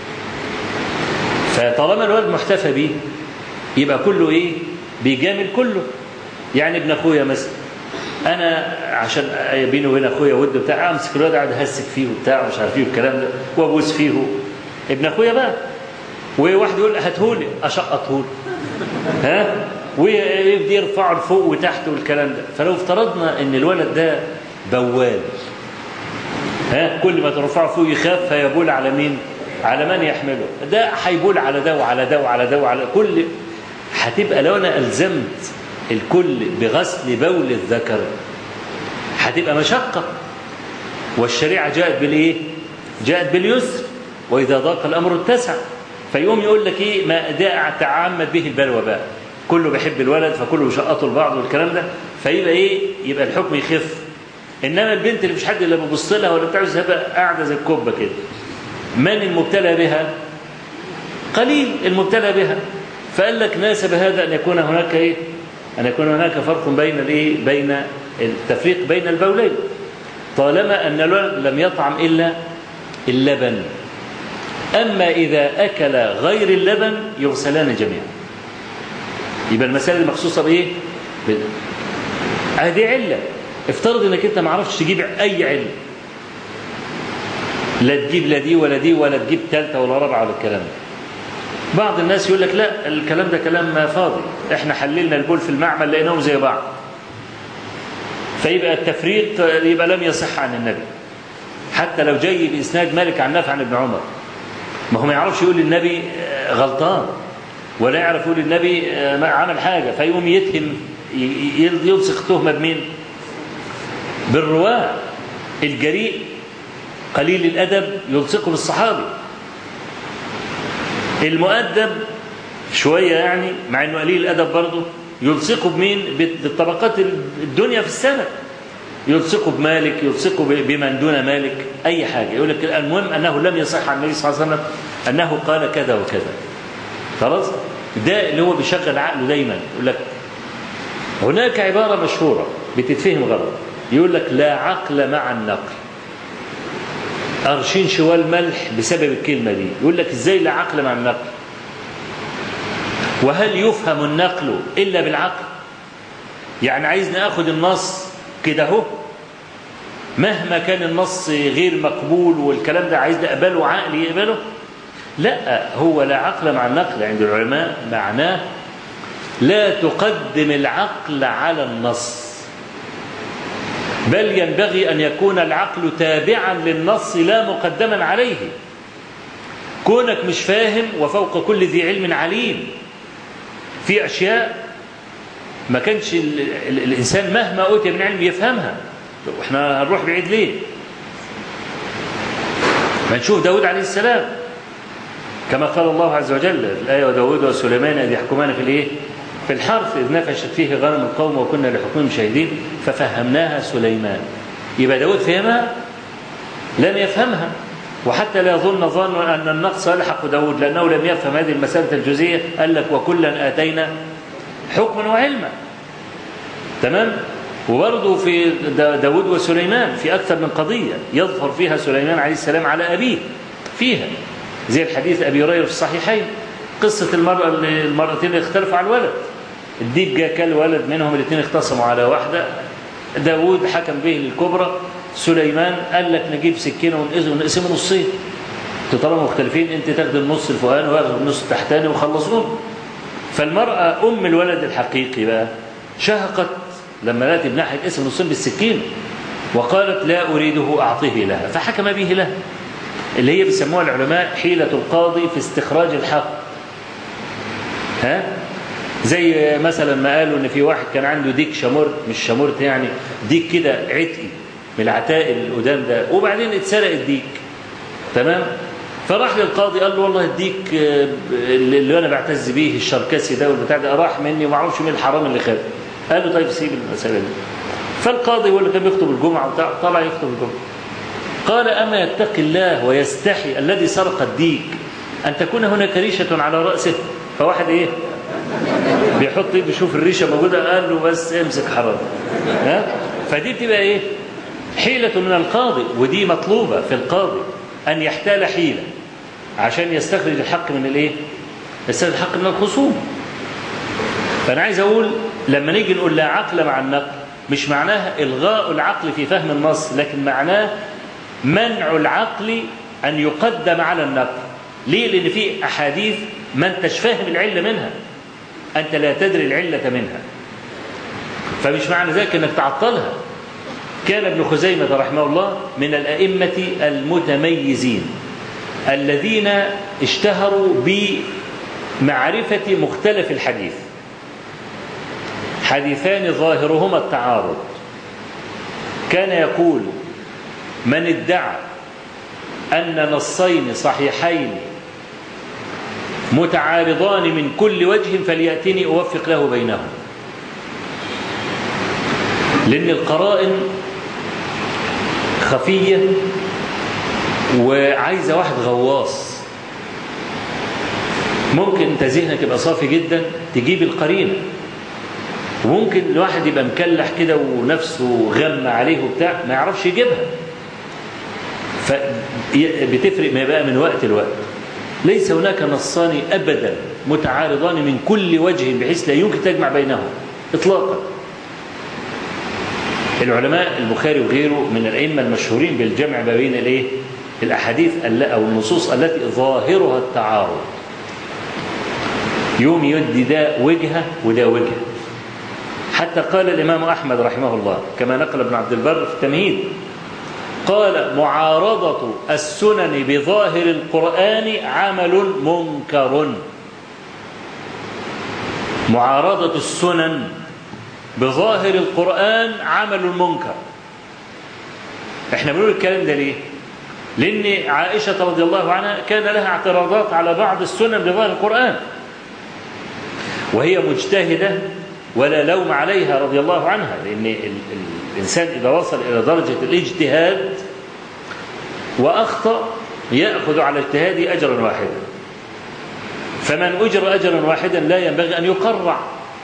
فطالما الولد محتفى بيه يبقى كله ايه؟ بيجامل كله يعني ابن اخويا مثلا انا عشان بيني وبين اخويا ود بتاع امسك الواد قاعد اهسك فيه وبتاع ومش عارف ايه والكلام ده وابوس فيه ابن اخويا بقى وواحد يقول هاتهولي اشقطهولي ها ويبدي يرفعه لفوق وتحت والكلام ده فلو افترضنا ان الولد ده بوال ها كل ما ترفعه فوق يخاف فيبول على مين على من يحمله ده هيبول على ده وعلى ده وعلى ده وعلى كل هتبقى لو انا الزمت الكل بغسل بول الذكر هتبقى مشقه والشريعه جاءت بالايه جاءت باليسر واذا ضاق الامر اتسع فيقوم يقول لك ايه ما ده تعمد به البلوى بقى كله بيحب الولد فكله بيشقطوا لبعض والكلام ده فيبقى ايه يبقى الحكم يخف انما البنت اللي مش حد اللي بيبص لها ولا بتاع تبقى قاعده زي الكوبه كده من المبتلى بها قليل المبتلى بها فقال لك ناسب هذا ان يكون هناك ايه ان يكون هناك فرق بين الايه بين التفريق بين البولين طالما ان الولد لم يطعم الا اللبن اما اذا اكل غير اللبن يغسلان جميعا يبقى المسألة المخصوصة بإيه؟ هذه علة افترض انك انت ما عرفتش تجيب اي علة لا تجيب لا دي ولا دي ولا تجيب ثالثة ولا رابعة ولا الكلام ده بعض الناس يقول لك لا الكلام ده كلام فاضي احنا حللنا البول في المعمل لقيناهم زي بعض فيبقى التفريق يبقى لم يصح عن النبي حتى لو جاي بإسناد مالك عن نافع عن ابن عمر ما هو ما يعرفش يقول للنبي آه، غلطان ولا يعرف يقول للنبي آه، ما عمل حاجة فيقوم يتهم ي- ي- يلصق تهمة بمين بالرواة الجريء قليل الأدب يلصقه بالصحابي المؤدب شوية يعني مع انه قليل الأدب برضه يلصقه بمين بالطبقات الدنيا في السنة يلصقه بمالك يلصقه ب- بمن دون مالك أي حاجة يقول لك المهم أنه لم يصح عن النبي صلى الله عليه وسلم أنه قال كذا وكذا خلاص ده اللي هو بيشغل عقله دايما يقول لك هناك عبارة مشهورة بتتفهم غلط يقول لك لا عقل مع النقل قرشين شوال ملح بسبب الكلمة دي يقول لك ازاي لا عقل مع النقل وهل يفهم النقل إلا بالعقل يعني عايزني أخذ النص كده اهو مهما كان النص غير مقبول والكلام ده عايز أقبله عقلي يقبله لا هو لا عقل مع النقل عند العلماء معناه لا تقدم العقل على النص بل ينبغي أن يكون العقل تابعا للنص لا مقدما عليه كونك مش فاهم وفوق كل ذي علم عليم في أشياء ما كانش ال ال الإنسان مهما أوتي من علم يفهمها طب احنا هنروح بعيد ليه ما نشوف داود عليه السلام كما قال الله عز وجل في الآية وداود وسليمان إذ يحكمان في الإيه في الحرث إذ نفشت فيه غنم القوم وكنا لحكمهم شاهدين ففهمناها سليمان يبقى داود فهمها لم يفهمها وحتى لا يظن ظن أن النقص يلحق داود لأنه لم يفهم هذه المسألة الجزئية قال لك وكلا آتينا حكما وعلما تمام وبرضه في داود وسليمان في أكثر من قضية يظهر فيها سليمان عليه السلام على أبيه فيها زي الحديث أبي هريرة في الصحيحين قصة المرأة اللي المرأتين اللي اختلفوا على الولد الديك جاء كل ولد منهم الاثنين اختصموا على واحدة داود حكم به للكبرى سليمان قال لك نجيب سكينة ونقسم نصين طالما مختلفين انت تاخد النص الفوقاني وياخد النص التحتاني وخلصوهم فالمرأة أم الولد الحقيقي بقى شهقت لما لقت ابنها هيتقسم نصين بالسكين وقالت لا أريده أعطيه لها فحكم به لها اللي هي بيسموها العلماء حيلة القاضي في استخراج الحق ها زي مثلا ما قالوا ان في واحد كان عنده ديك شمرت مش شمرت يعني ديك كده عتقي من العتائق القدام ده وبعدين اتسرق الديك تمام فراح للقاضي قال له والله الديك اللي انا بعتز بيه الشركسي ده والبتاع ده راح مني وما اعرفش مين الحرام اللي خده قال له طيب سيب المساله دي فالقاضي هو اللي كان بيخطب الجمعه وبتاع طلع يخطب الجمعه قال اما يتقي الله ويستحي الذي سرق الديك ان تكون هناك ريشه على راسه فواحد ايه بيحط ايده يشوف الريشه موجوده قال له بس امسك حرام ها فدي بتبقى ايه حيله من القاضي ودي مطلوبه في القاضي ان يحتال حيله عشان يستخرج الحق من الايه يستخرج الحق من الخصوم فانا عايز اقول لما نيجي نقول لا عقل مع النقل مش معناها الغاء العقل في فهم النص لكن معناه منع العقل ان يقدم على النقل ليه لان في احاديث ما انتش فاهم العله منها أنت لا تدري العلة منها فمش معنى ذلك أنك تعطلها كان ابن خزيمة رحمه الله من الأئمة المتميزين الذين اشتهروا بمعرفة مختلف الحديث حديثان ظاهرهما التعارض كان يقول من ادعى أن نصين صحيحين متعارضان من كل وجه فليأتني أوفق له بينهم لأن القرائن خفية وعايزة واحد غواص ممكن انت ذهنك يبقى صافي جدا تجيب القرينة وممكن الواحد يبقى مكلح كده ونفسه غم عليه وبتاع ما يعرفش يجيبها فبتفرق ما بقى من وقت لوقت ليس هناك نصان أبدا متعارضان من كل وجه بحيث لا يمكن تجمع بينهم إطلاقا العلماء البخاري وغيره من الأئمة المشهورين بالجمع ما بين الإيه؟ الأحاديث أو النصوص التي ظاهرها التعارض يوم يدي ده وجهة وده وجهة حتى قال الإمام أحمد رحمه الله كما نقل ابن عبد البر في التمهيد قال معارضة السنن بظاهر القرآن عمل منكر معارضة السنن بظاهر القرآن عمل منكر احنا بنقول الكلام ده ليه لأن عائشة رضي الله عنها كان لها اعتراضات على بعض السنن بظاهر القرآن وهي مجتهدة ولا لوم عليها رضي الله عنها لأن ال ال الإنسان إذا وصل إلى درجة الاجتهاد وأخطأ يأخذ على اجتهاده أجرا واحدا فمن أجر أجرا واحدا لا ينبغي أن يقرع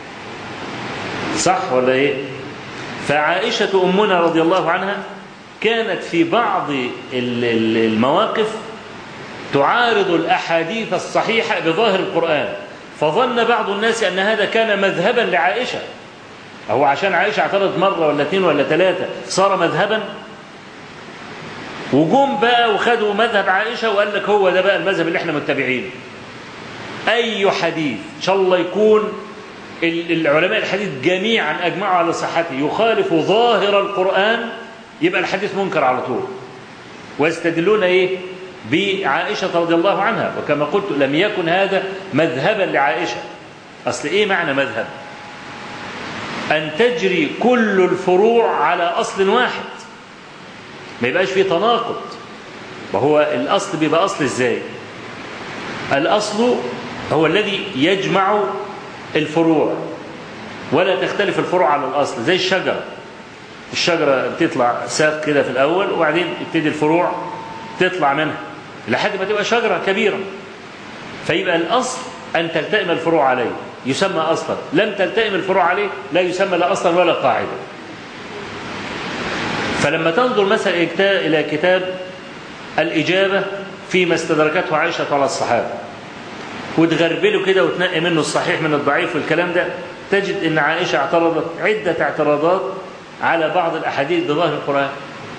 صح ولا إيه فعائشة أمنا رضي الله عنها كانت في بعض المواقف تعارض الأحاديث الصحيحة بظاهر القرآن فظن بعض الناس أن هذا كان مذهبا لعائشة هو عشان عائشة اعترضت مرة ولا اثنين ولا ثلاثة صار مذهبا وجم بقى وخدوا مذهب عائشة وقال لك هو ده بقى المذهب اللي احنا متبعينه أي حديث إن شاء الله يكون العلماء الحديث جميعا أجمعوا على صحته يخالف ظاهر القرآن يبقى الحديث منكر على طول ويستدلون إيه بعائشة رضي الله عنها وكما قلت لم يكن هذا مذهبا لعائشة أصل إيه معنى مذهب أن تجري كل الفروع على أصل واحد ما يبقاش فيه تناقض وهو الأصل بيبقى أصل إزاي الأصل هو الذي يجمع الفروع ولا تختلف الفروع على الأصل زي الشجرة الشجرة بتطلع ساق كده في الأول وبعدين يبتدي الفروع تطلع منها لحد ما تبقى شجرة كبيرة فيبقى الأصل أن تلتئم الفروع عليه يسمى أصلا لم تلتئم الفروع عليه لا يسمى لا أصلا ولا قاعدة فلما تنظر مثلا إلى كتاب الإجابة فيما استدركته عائشة على الصحابة وتغربله كده وتنقي منه الصحيح من الضعيف والكلام ده تجد ان عائشة اعترضت عدة اعتراضات على بعض الأحاديث بظاهر القرآن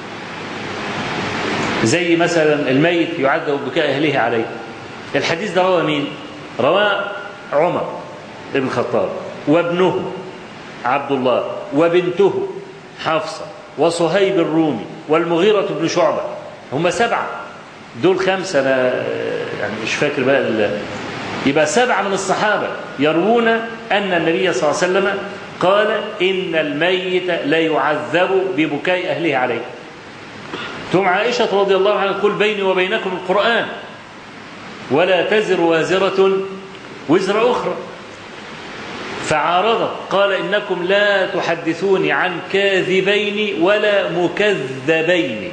زي مثلا الميت يعذب بكاء أهله عليه الحديث ده روى مين رواه عمر بن الخطاب وابنه عبد الله وبنته حفصة وصهيب الرومي والمغيرة بن شعبة هم سبعة دول خمسة أنا يعني مش فاكر بقى يبقى سبعة من الصحابة يروون أن النبي صلى الله عليه وسلم قال إن الميت لا يعذب ببكاء أهله عليه ثم عائشة رضي الله عنها تقول بيني وبينكم القرآن ولا تزر وازرة وزر أخرى فعارضت قال إنكم لا تحدثوني عن كاذبين ولا مكذبين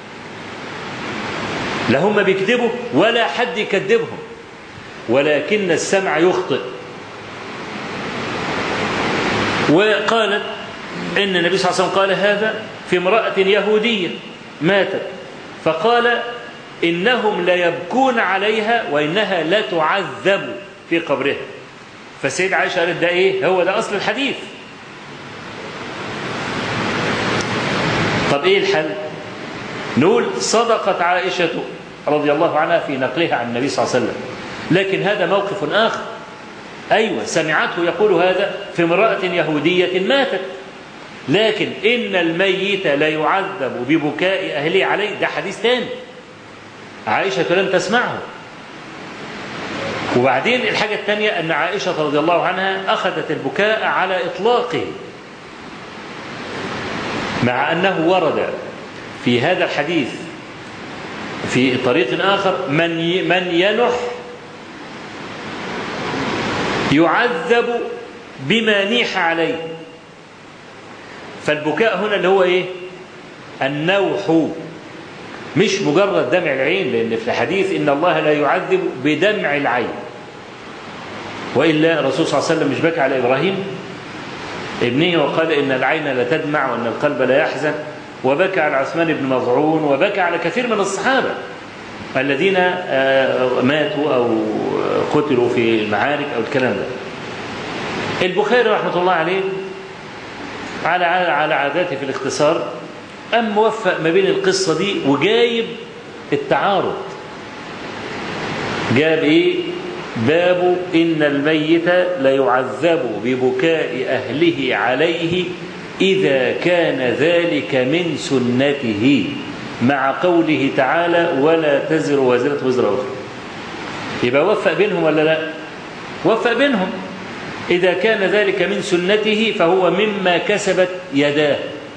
لا هم بيكذبوا ولا حد يكذبهم ولكن السمع يخطئ وقالت ان النبي صلى الله عليه وسلم قال هذا في امراه يهوديه ماتت فقال انهم ليبكون عليها وانها لا تعذب في قبرها فالسيدة عائشه قالت ده ايه هو ده اصل الحديث طب ايه الحل نقول صدقت عائشه رضي الله عنها في نقلها عن النبي صلى الله عليه وسلم لكن هذا موقف آخر أيوة سمعته يقول هذا في امرأة يهودية ماتت لكن إن الميت لا يعذب ببكاء أهله عليه ده حديث ثاني عائشة لم تسمعه وبعدين الحاجة الثانية أن عائشة رضي الله عنها أخذت البكاء على إطلاقه مع أنه ورد في هذا الحديث في طريق آخر من من ينح يعذب بما نيح عليه فالبكاء هنا اللي هو ايه النوح مش مجرد دمع العين لان في الحديث ان الله لا يعذب بدمع العين والا الرسول صلى الله عليه وسلم مش بكى على ابراهيم ابنه وقال ان العين لا تدمع وان القلب لا يحزن وبكى على عثمان بن مظعون وبكى على كثير من الصحابه الذين ماتوا او قتلوا في المعارك او الكلام ده البخاري رحمه الله عليه على على عاداته في الاختصار أم موفق ما بين القصة دي وجايب التعارض جاب إيه باب إن الميت ليعذب ببكاء أهله عليه إذا كان ذلك من سنته مع قوله تعالى ولا تزر وازرة وزر أخرى يبقى وفق بينهم ولا لا وفق بينهم إذا كان ذلك من سنته فهو مما كسبت يداه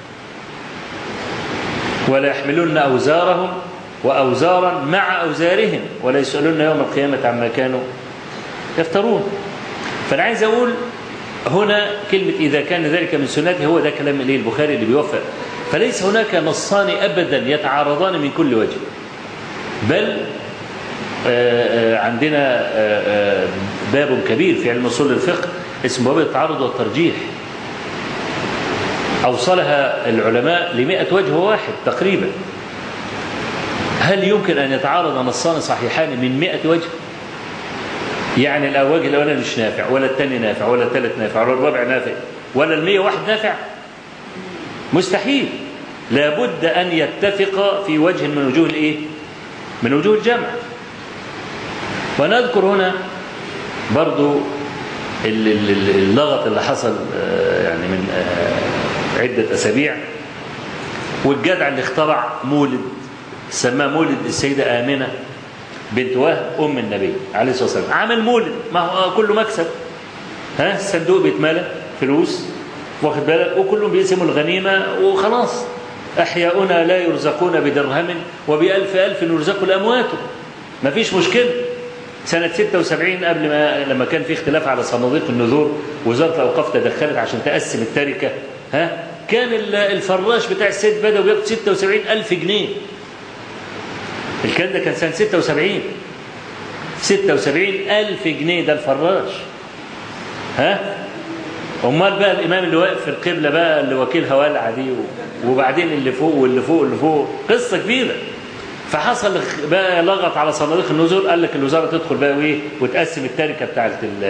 ولا يحملن أوزارهم وأوزارا مع أوزارهم ولا يسألون يوم القيامة عما كانوا يفترون فأنا عايز أقول هنا كلمة إذا كان ذلك من سنته هو ده كلام إليه البخاري اللي بيوفق فليس هناك نصان أبدا يتعارضان من كل وجه بل عندنا باب كبير في علم اصول الفقه اسمه باب التعارض والترجيح أوصلها العلماء لمئة وجه واحد تقريبا هل يمكن أن يتعارض نصان صحيحان من مئة وجه يعني الوجه الأولاني مش نافع ولا الثاني نافع ولا الثالث نافع ولا الرابع نافع ولا المية واحد نافع مستحيل لابد أن يتفق في وجه من وجوه الإيه من وجوه الجمع ونذكر هنا برضو اللغط اللي حصل يعني من عدة أسابيع والجدع اللي اخترع مولد سماه مولد السيدة آمنة بنت وهب أم النبي عليه الصلاة والسلام عمل مولد ما هو كله مكسب ها الصندوق بيتملى فلوس واخد بالك وكلهم بيقسموا الغنيمة وخلاص أحياؤنا لا يرزقون بدرهم وبألف ألف يرزق الأموات ما فيش مشكلة سنة 76 قبل ما لما كان في اختلاف على صناديق النذور وزارة الأوقاف تدخلت عشان تقسم التركة ها كان الفراش بتاع السيد بدوي بياخد 76 ألف جنيه الكلام ده كان سنة 76 76 ألف جنيه ده الفراش ها امال بقى الامام اللي واقف في القبله بقى اللي وكيل هوالعه دي وبعدين اللي فوق واللي فوق واللي فوق قصه كبيره فحصل بقى لغط على صناديق النذور قال لك الوزاره تدخل بقى وايه وتقسم التركه بتاعت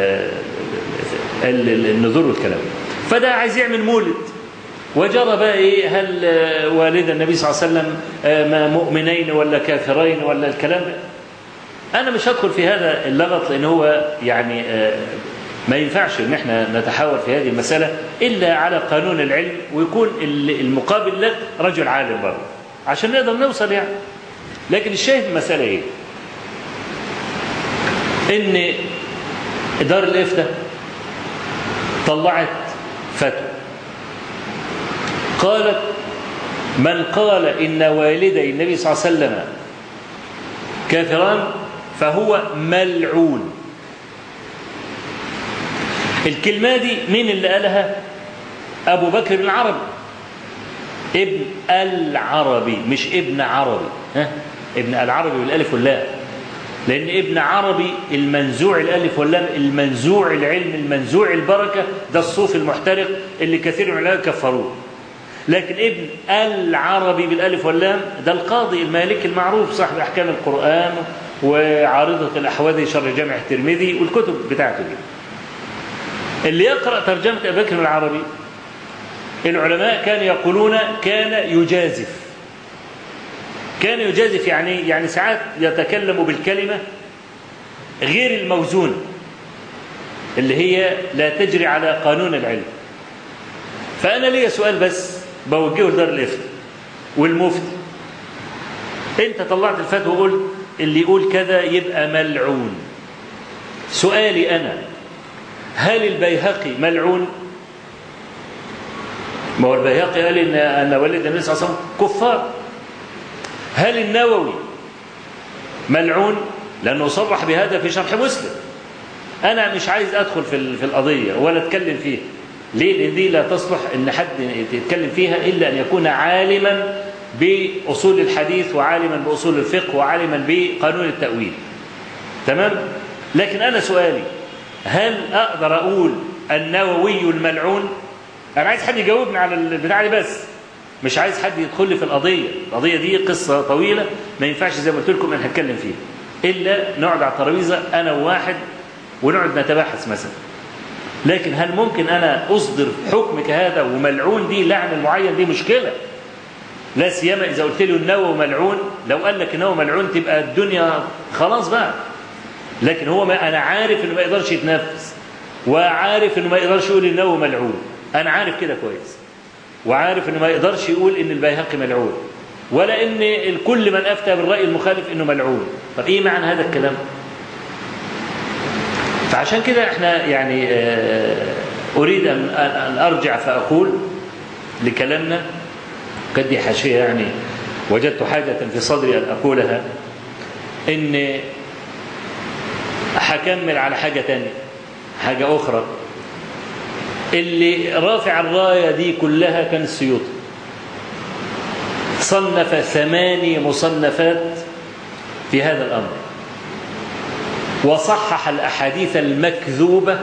النذور والكلام فده عايز يعمل مولد وجرى بقى ايه هل والد النبي صلى الله عليه وسلم مؤمنين ولا كافرين ولا الكلام ده انا مش هدخل في هذا اللغط لان هو يعني ما ينفعش ان احنا نتحاور في هذه المساله الا على قانون العلم ويكون المقابل لك رجل عالم برضه عشان نقدر نوصل يعني لكن الشاهد المساله ايه؟ ان دار الافتاء طلعت فتوى قالت من قال ان والدي النبي صلى الله عليه وسلم كافران فهو ملعون الكلمة دي مين اللي قالها أبو بكر بن العربي ابن العربي مش ابن عربي ها ابن العربي بالالف واللام لان ابن عربي المنزوع الالف واللام المنزوع العلم المنزوع البركه ده الصوف المحترق اللي كثير من العلماء كفروه لكن ابن العربي بالالف واللام ده القاضي المالكي المعروف صاحب احكام القران وعارضه الاحوذي شر جامع الترمذي والكتب بتاعته دي اللي يقرا ترجمه ابي بكر العربي العلماء كانوا يقولون كان يجازف كان يجازف يعني يعني ساعات يتكلم بالكلمة غير الموزونة اللي هي لا تجري على قانون العلم فأنا لي سؤال بس بوجهه لدار الإفتاء والمفتي أنت طلعت الفتوى وقلت اللي يقول كذا يبقى ملعون سؤالي أنا هل البيهقي ملعون ما هو البيهقي قال ان ان والد النبي صلى الله عليه وسلم كفار هل النووي ملعون لانه صرح بهذا في شرح مسلم انا مش عايز ادخل في في القضيه ولا اتكلم فيها ليه لان دي لا تصلح ان حد يتكلم فيها الا ان يكون عالما باصول الحديث وعالما باصول الفقه وعالما بقانون التاويل تمام لكن انا سؤالي هل اقدر اقول النووي الملعون انا عايز حد يجاوبني على البتاع دي بس مش عايز حد يدخل لي في القضيه القضيه دي قصه طويله ما ينفعش زي ما قلت لكم ان هنتكلم فيها الا نقعد على الترابيزه انا وواحد ونقعد نتباحث مثلا لكن هل ممكن انا اصدر حكم كهذا وملعون دي لعن معين دي مشكله لا سيما اذا قلت له النووي ملعون لو قال لك النووي ملعون تبقى الدنيا خلاص بقى لكن هو ما انا عارف انه ما يقدرش يتنفس وعارف انه ما يقدرش يقول النووي ملعون انا عارف كده كويس وعارف انه ما يقدرش يقول ان البيهقي ملعون ولا ان كل من افتى بالراي المخالف انه ملعون طب ايه معنى هذا الكلام فعشان كده احنا يعني اريد ان ان ارجع فاقول لكلامنا قد دي حاشيه يعني وجدت حاجه في صدري ان اقولها ان هكمل على حاجه تانية حاجه اخرى اللي رافع الرايه دي كلها كان السيوطي صنف ثماني مصنفات في هذا الامر وصحح الاحاديث المكذوبه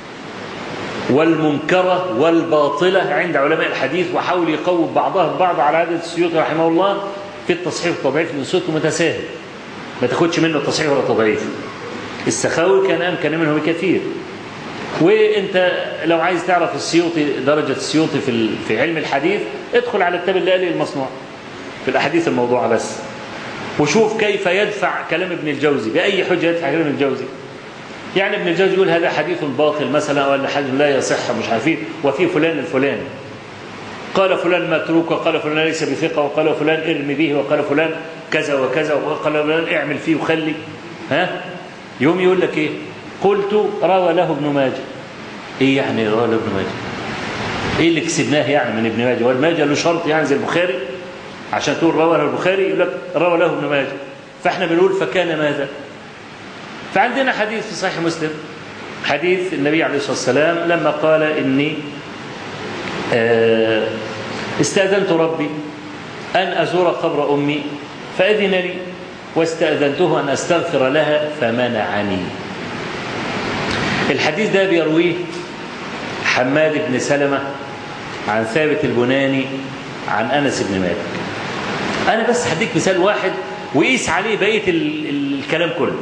والمنكره والباطله عند علماء الحديث وحاول يقوم بعضها ببعض على عاده السيوطي رحمه الله في التصحيح والتضعيف لان السيوطي متساهل ما تاخدش منه تصحيح ولا تضعيف السخاوي كان امكن منه بكثير وانت لو عايز تعرف السيوطي درجه السيوطي في في علم الحديث ادخل على كتاب الليالي المصنوع في الاحاديث الموضوعه بس وشوف كيف يدفع كلام ابن الجوزي باي حجه يدفع كلام ابن الجوزي يعني ابن الجوزي يقول هذا حديث باطل مثلا ولا حديث لا يصح مش عارفين وفي فلان الفلاني قال فلان متروك وقال فلان ليس بثقه وقال فلان ارمي به وقال فلان كذا وكذا وقال فلان اعمل فيه وخلي ها يوم يقول لك ايه قلت روى له ابن ماجه ايه يعني روى له ابن ماجه ايه اللي كسبناه يعني من ابن ماجه وابن ماجه له شرط يعني زي البخاري عشان تقول روى له البخاري يقول لك روى له ابن ماجه فاحنا بنقول فكان ماذا فعندنا حديث في صحيح مسلم حديث النبي عليه الصلاه والسلام لما قال اني استاذنت ربي ان ازور قبر امي فاذن لي واستاذنته ان استغفر لها فمنعني الحديث ده بيرويه حماد بن سلمة عن ثابت البناني عن أنس بن مالك أنا بس هديك مثال واحد وقيس عليه بقية الكلام كله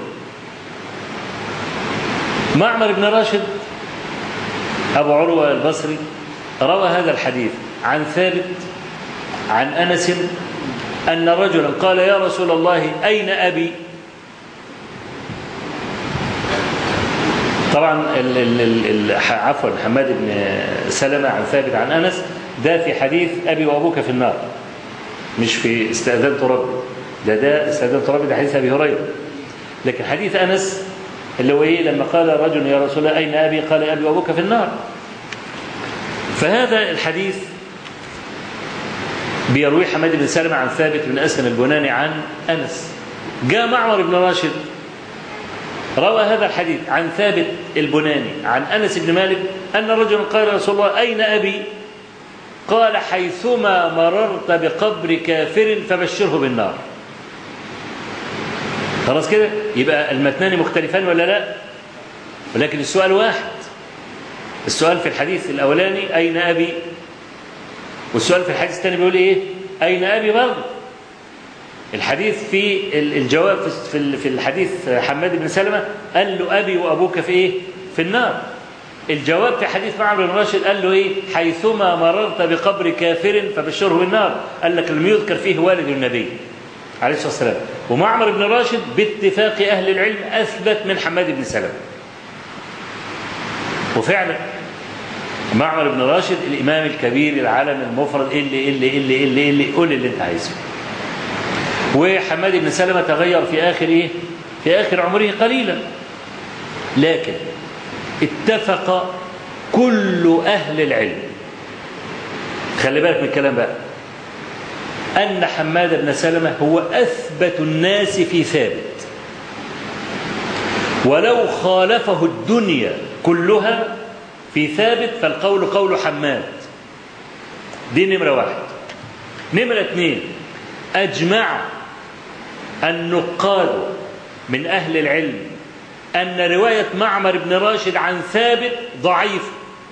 معمر بن راشد أبو عروة البصري روى هذا الحديث عن ثابت عن أنس أن رجلا قال يا رسول الله أين أبي طبعا ال ال ال عفوا حماد بن سلمة عن ثابت عن أنس ده في حديث أبي وأبوك في النار مش في استأذنت ربي ده ده استأذنت ربي ده حديث أبي هريرة لكن حديث أنس اللي هو إيه لما قال رجل يا رسول الله أين أبي قال أبي وأبوك في النار فهذا الحديث بيروي حماد بن سلمة عن ثابت بن أسلم البناني عن أنس جاء معمر بن راشد روى هذا الحديث عن ثابت البناني عن انس بن مالك ان رجلا قال رسول الله اين ابي؟ قال حيثما مررت بقبر كافر فبشره بالنار. خلاص كده؟ يبقى المتنان مختلفان ولا لا؟ ولكن السؤال واحد. السؤال في الحديث الاولاني اين ابي؟ والسؤال في الحديث الثاني بيقول ايه؟ اين ابي برضه؟ الحديث في الجواب في في الحديث حماد بن سلمة قال له أبي وأبوك في إيه؟ في النار. الجواب في حديث معمر بن راشد قال له إيه؟ حيثما مررت بقبر كافر فبشره بالنار. قال لك لم يذكر فيه والد النبي عليه الصلاة والسلام. ومعمر بن راشد باتفاق أهل العلم أثبت من حماد بن سلمة. وفعلا معمر بن راشد الإمام الكبير العالم المفرد اللي اللي اللي اللي اللي قول اللي أنت عايزه. وحماد بن سلمة تغير في آخر إيه؟ في آخر عمره قليلا لكن اتفق كل أهل العلم خلي بالك من الكلام بقى أن حماد بن سلمة هو أثبت الناس في ثابت ولو خالفه الدنيا كلها في ثابت فالقول قول حماد دي نمرة واحد نمرة اثنين أجمع النقاد من أهل العلم أن رواية معمر بن راشد عن ثابت ضعيفة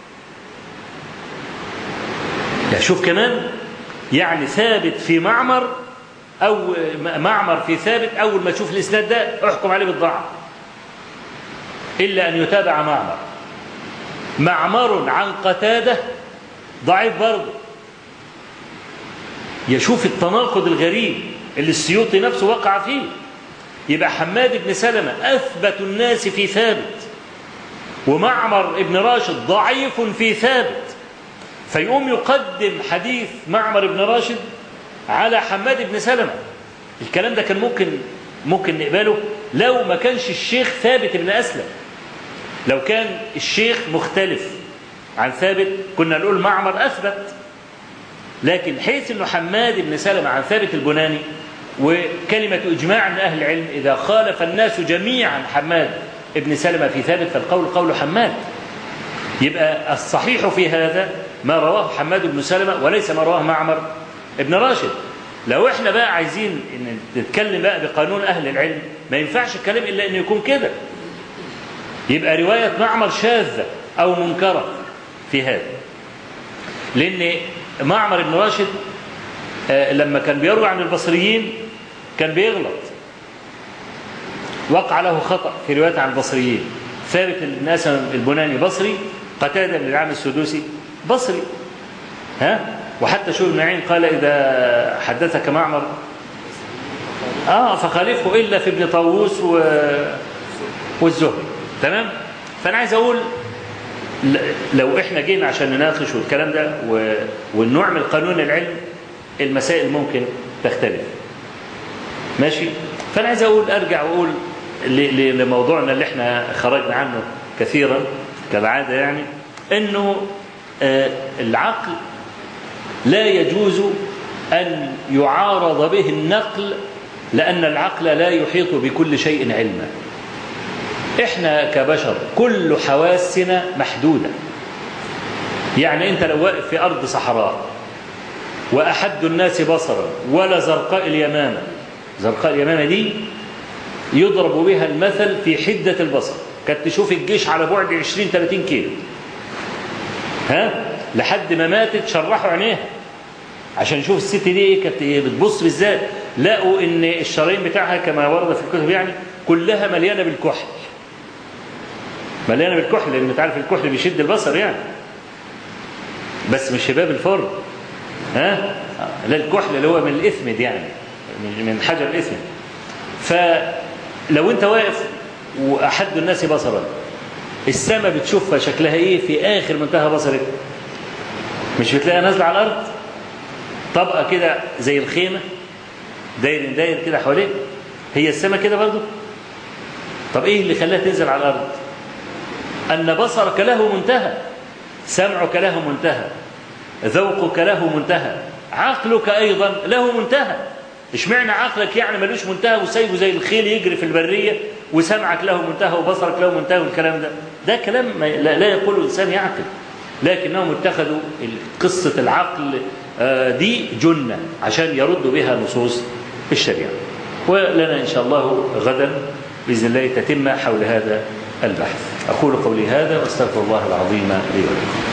يعني شوف كمان يعني ثابت في معمر أو معمر في ثابت أول ما تشوف الإسناد ده احكم عليه بالضعف إلا أن يتابع معمر معمر عن قتادة ضعيف برضه يشوف التناقض الغريب اللي السيوطي نفسه وقع فيه يبقى حماد بن سلمة أثبت الناس في ثابت ومعمر بن راشد ضعيف في ثابت فيقوم يقدم حديث معمر بن راشد على حماد بن سلمة الكلام ده كان ممكن ممكن نقبله لو ما كانش الشيخ ثابت بن أسلم لو كان الشيخ مختلف عن ثابت كنا نقول معمر أثبت لكن حيث أنه حماد بن سلمة عن ثابت البناني وكلمة إجماع من أهل العلم إذا خالف الناس جميعا حماد ابن سلمة في ثابت فالقول قول حماد يبقى الصحيح في هذا ما رواه حماد بن سلمة وليس ما رواه معمر ابن راشد لو احنا بقى عايزين نتكلم بقى بقانون أهل العلم ما ينفعش الكلام إلا أنه يكون كده يبقى رواية معمر شاذة أو منكرة في هذا لأن معمر بن راشد لما كان بيروي عن البصريين كان بيغلط وقع له خطأ في رواية عن البصريين ثابت بن أسلم البناني بصري قتادة بن العام السدوسي بصري ها وحتى شو بن معين قال إذا حدثك معمر آه فخالفه إلا في ابن طاووس و... والزهري تمام فأنا عايز أقول لو إحنا جينا عشان نناقش والكلام ده و... ونعمل قانون العلم المسائل ممكن تختلف ماشي فأنا عايز أقول أرجع وأقول ل... لموضوعنا اللي إحنا خرجنا عنه كثيرا كالعادة يعني إنه آه العقل لا يجوز أن يعارض به النقل لأن العقل لا يحيط بكل شيء علما إحنا كبشر كل حواسنا محدودة يعني أنت لو واقف في أرض صحراء وأحد الناس بصرا ولا زرقاء اليمامة زرقاء اليمامة دي يضرب بها المثل في حدة البصر كانت تشوف الجيش على بعد 20 30 كيلو ها لحد ما ماتت شرحوا عينيها عشان نشوف الست دي ايه كانت بتبص بالذات لقوا ان الشرايين بتاعها كما ورد في الكتب يعني كلها مليانه بالكحل مليانه بالكحل لان انت عارف الكحل بيشد البصر يعني بس مش شباب الفرن ها لا الكحل اللي هو من الاثمد يعني من حجر الاثمد فلو انت واقف واحد الناس بصرا السماء بتشوفها شكلها ايه في اخر منتهى بصرك مش بتلاقيها نازله على الارض طبقه كده زي الخيمه داير داير كده حواليك هي السماء كده برضه طب ايه اللي خلاها تنزل على الارض ان بصرك له منتهى سمعك له منتهى ذوقك له منتهى عقلك ايضا له منتهى اشمعنى عقلك يعني ملوش منتهى وسايبه زي الخيل يجري في البريه وسمعك له منتهى وبصرك له منتهى والكلام ده ده كلام لا, لا يقوله الانسان يعقل لكنهم اتخذوا قصه العقل دي جنه عشان يردوا بها نصوص الشريعه ولنا ان شاء الله غدا باذن الله تتم حول هذا البحث اقول قولي هذا واستغفر الله العظيم لي ولكم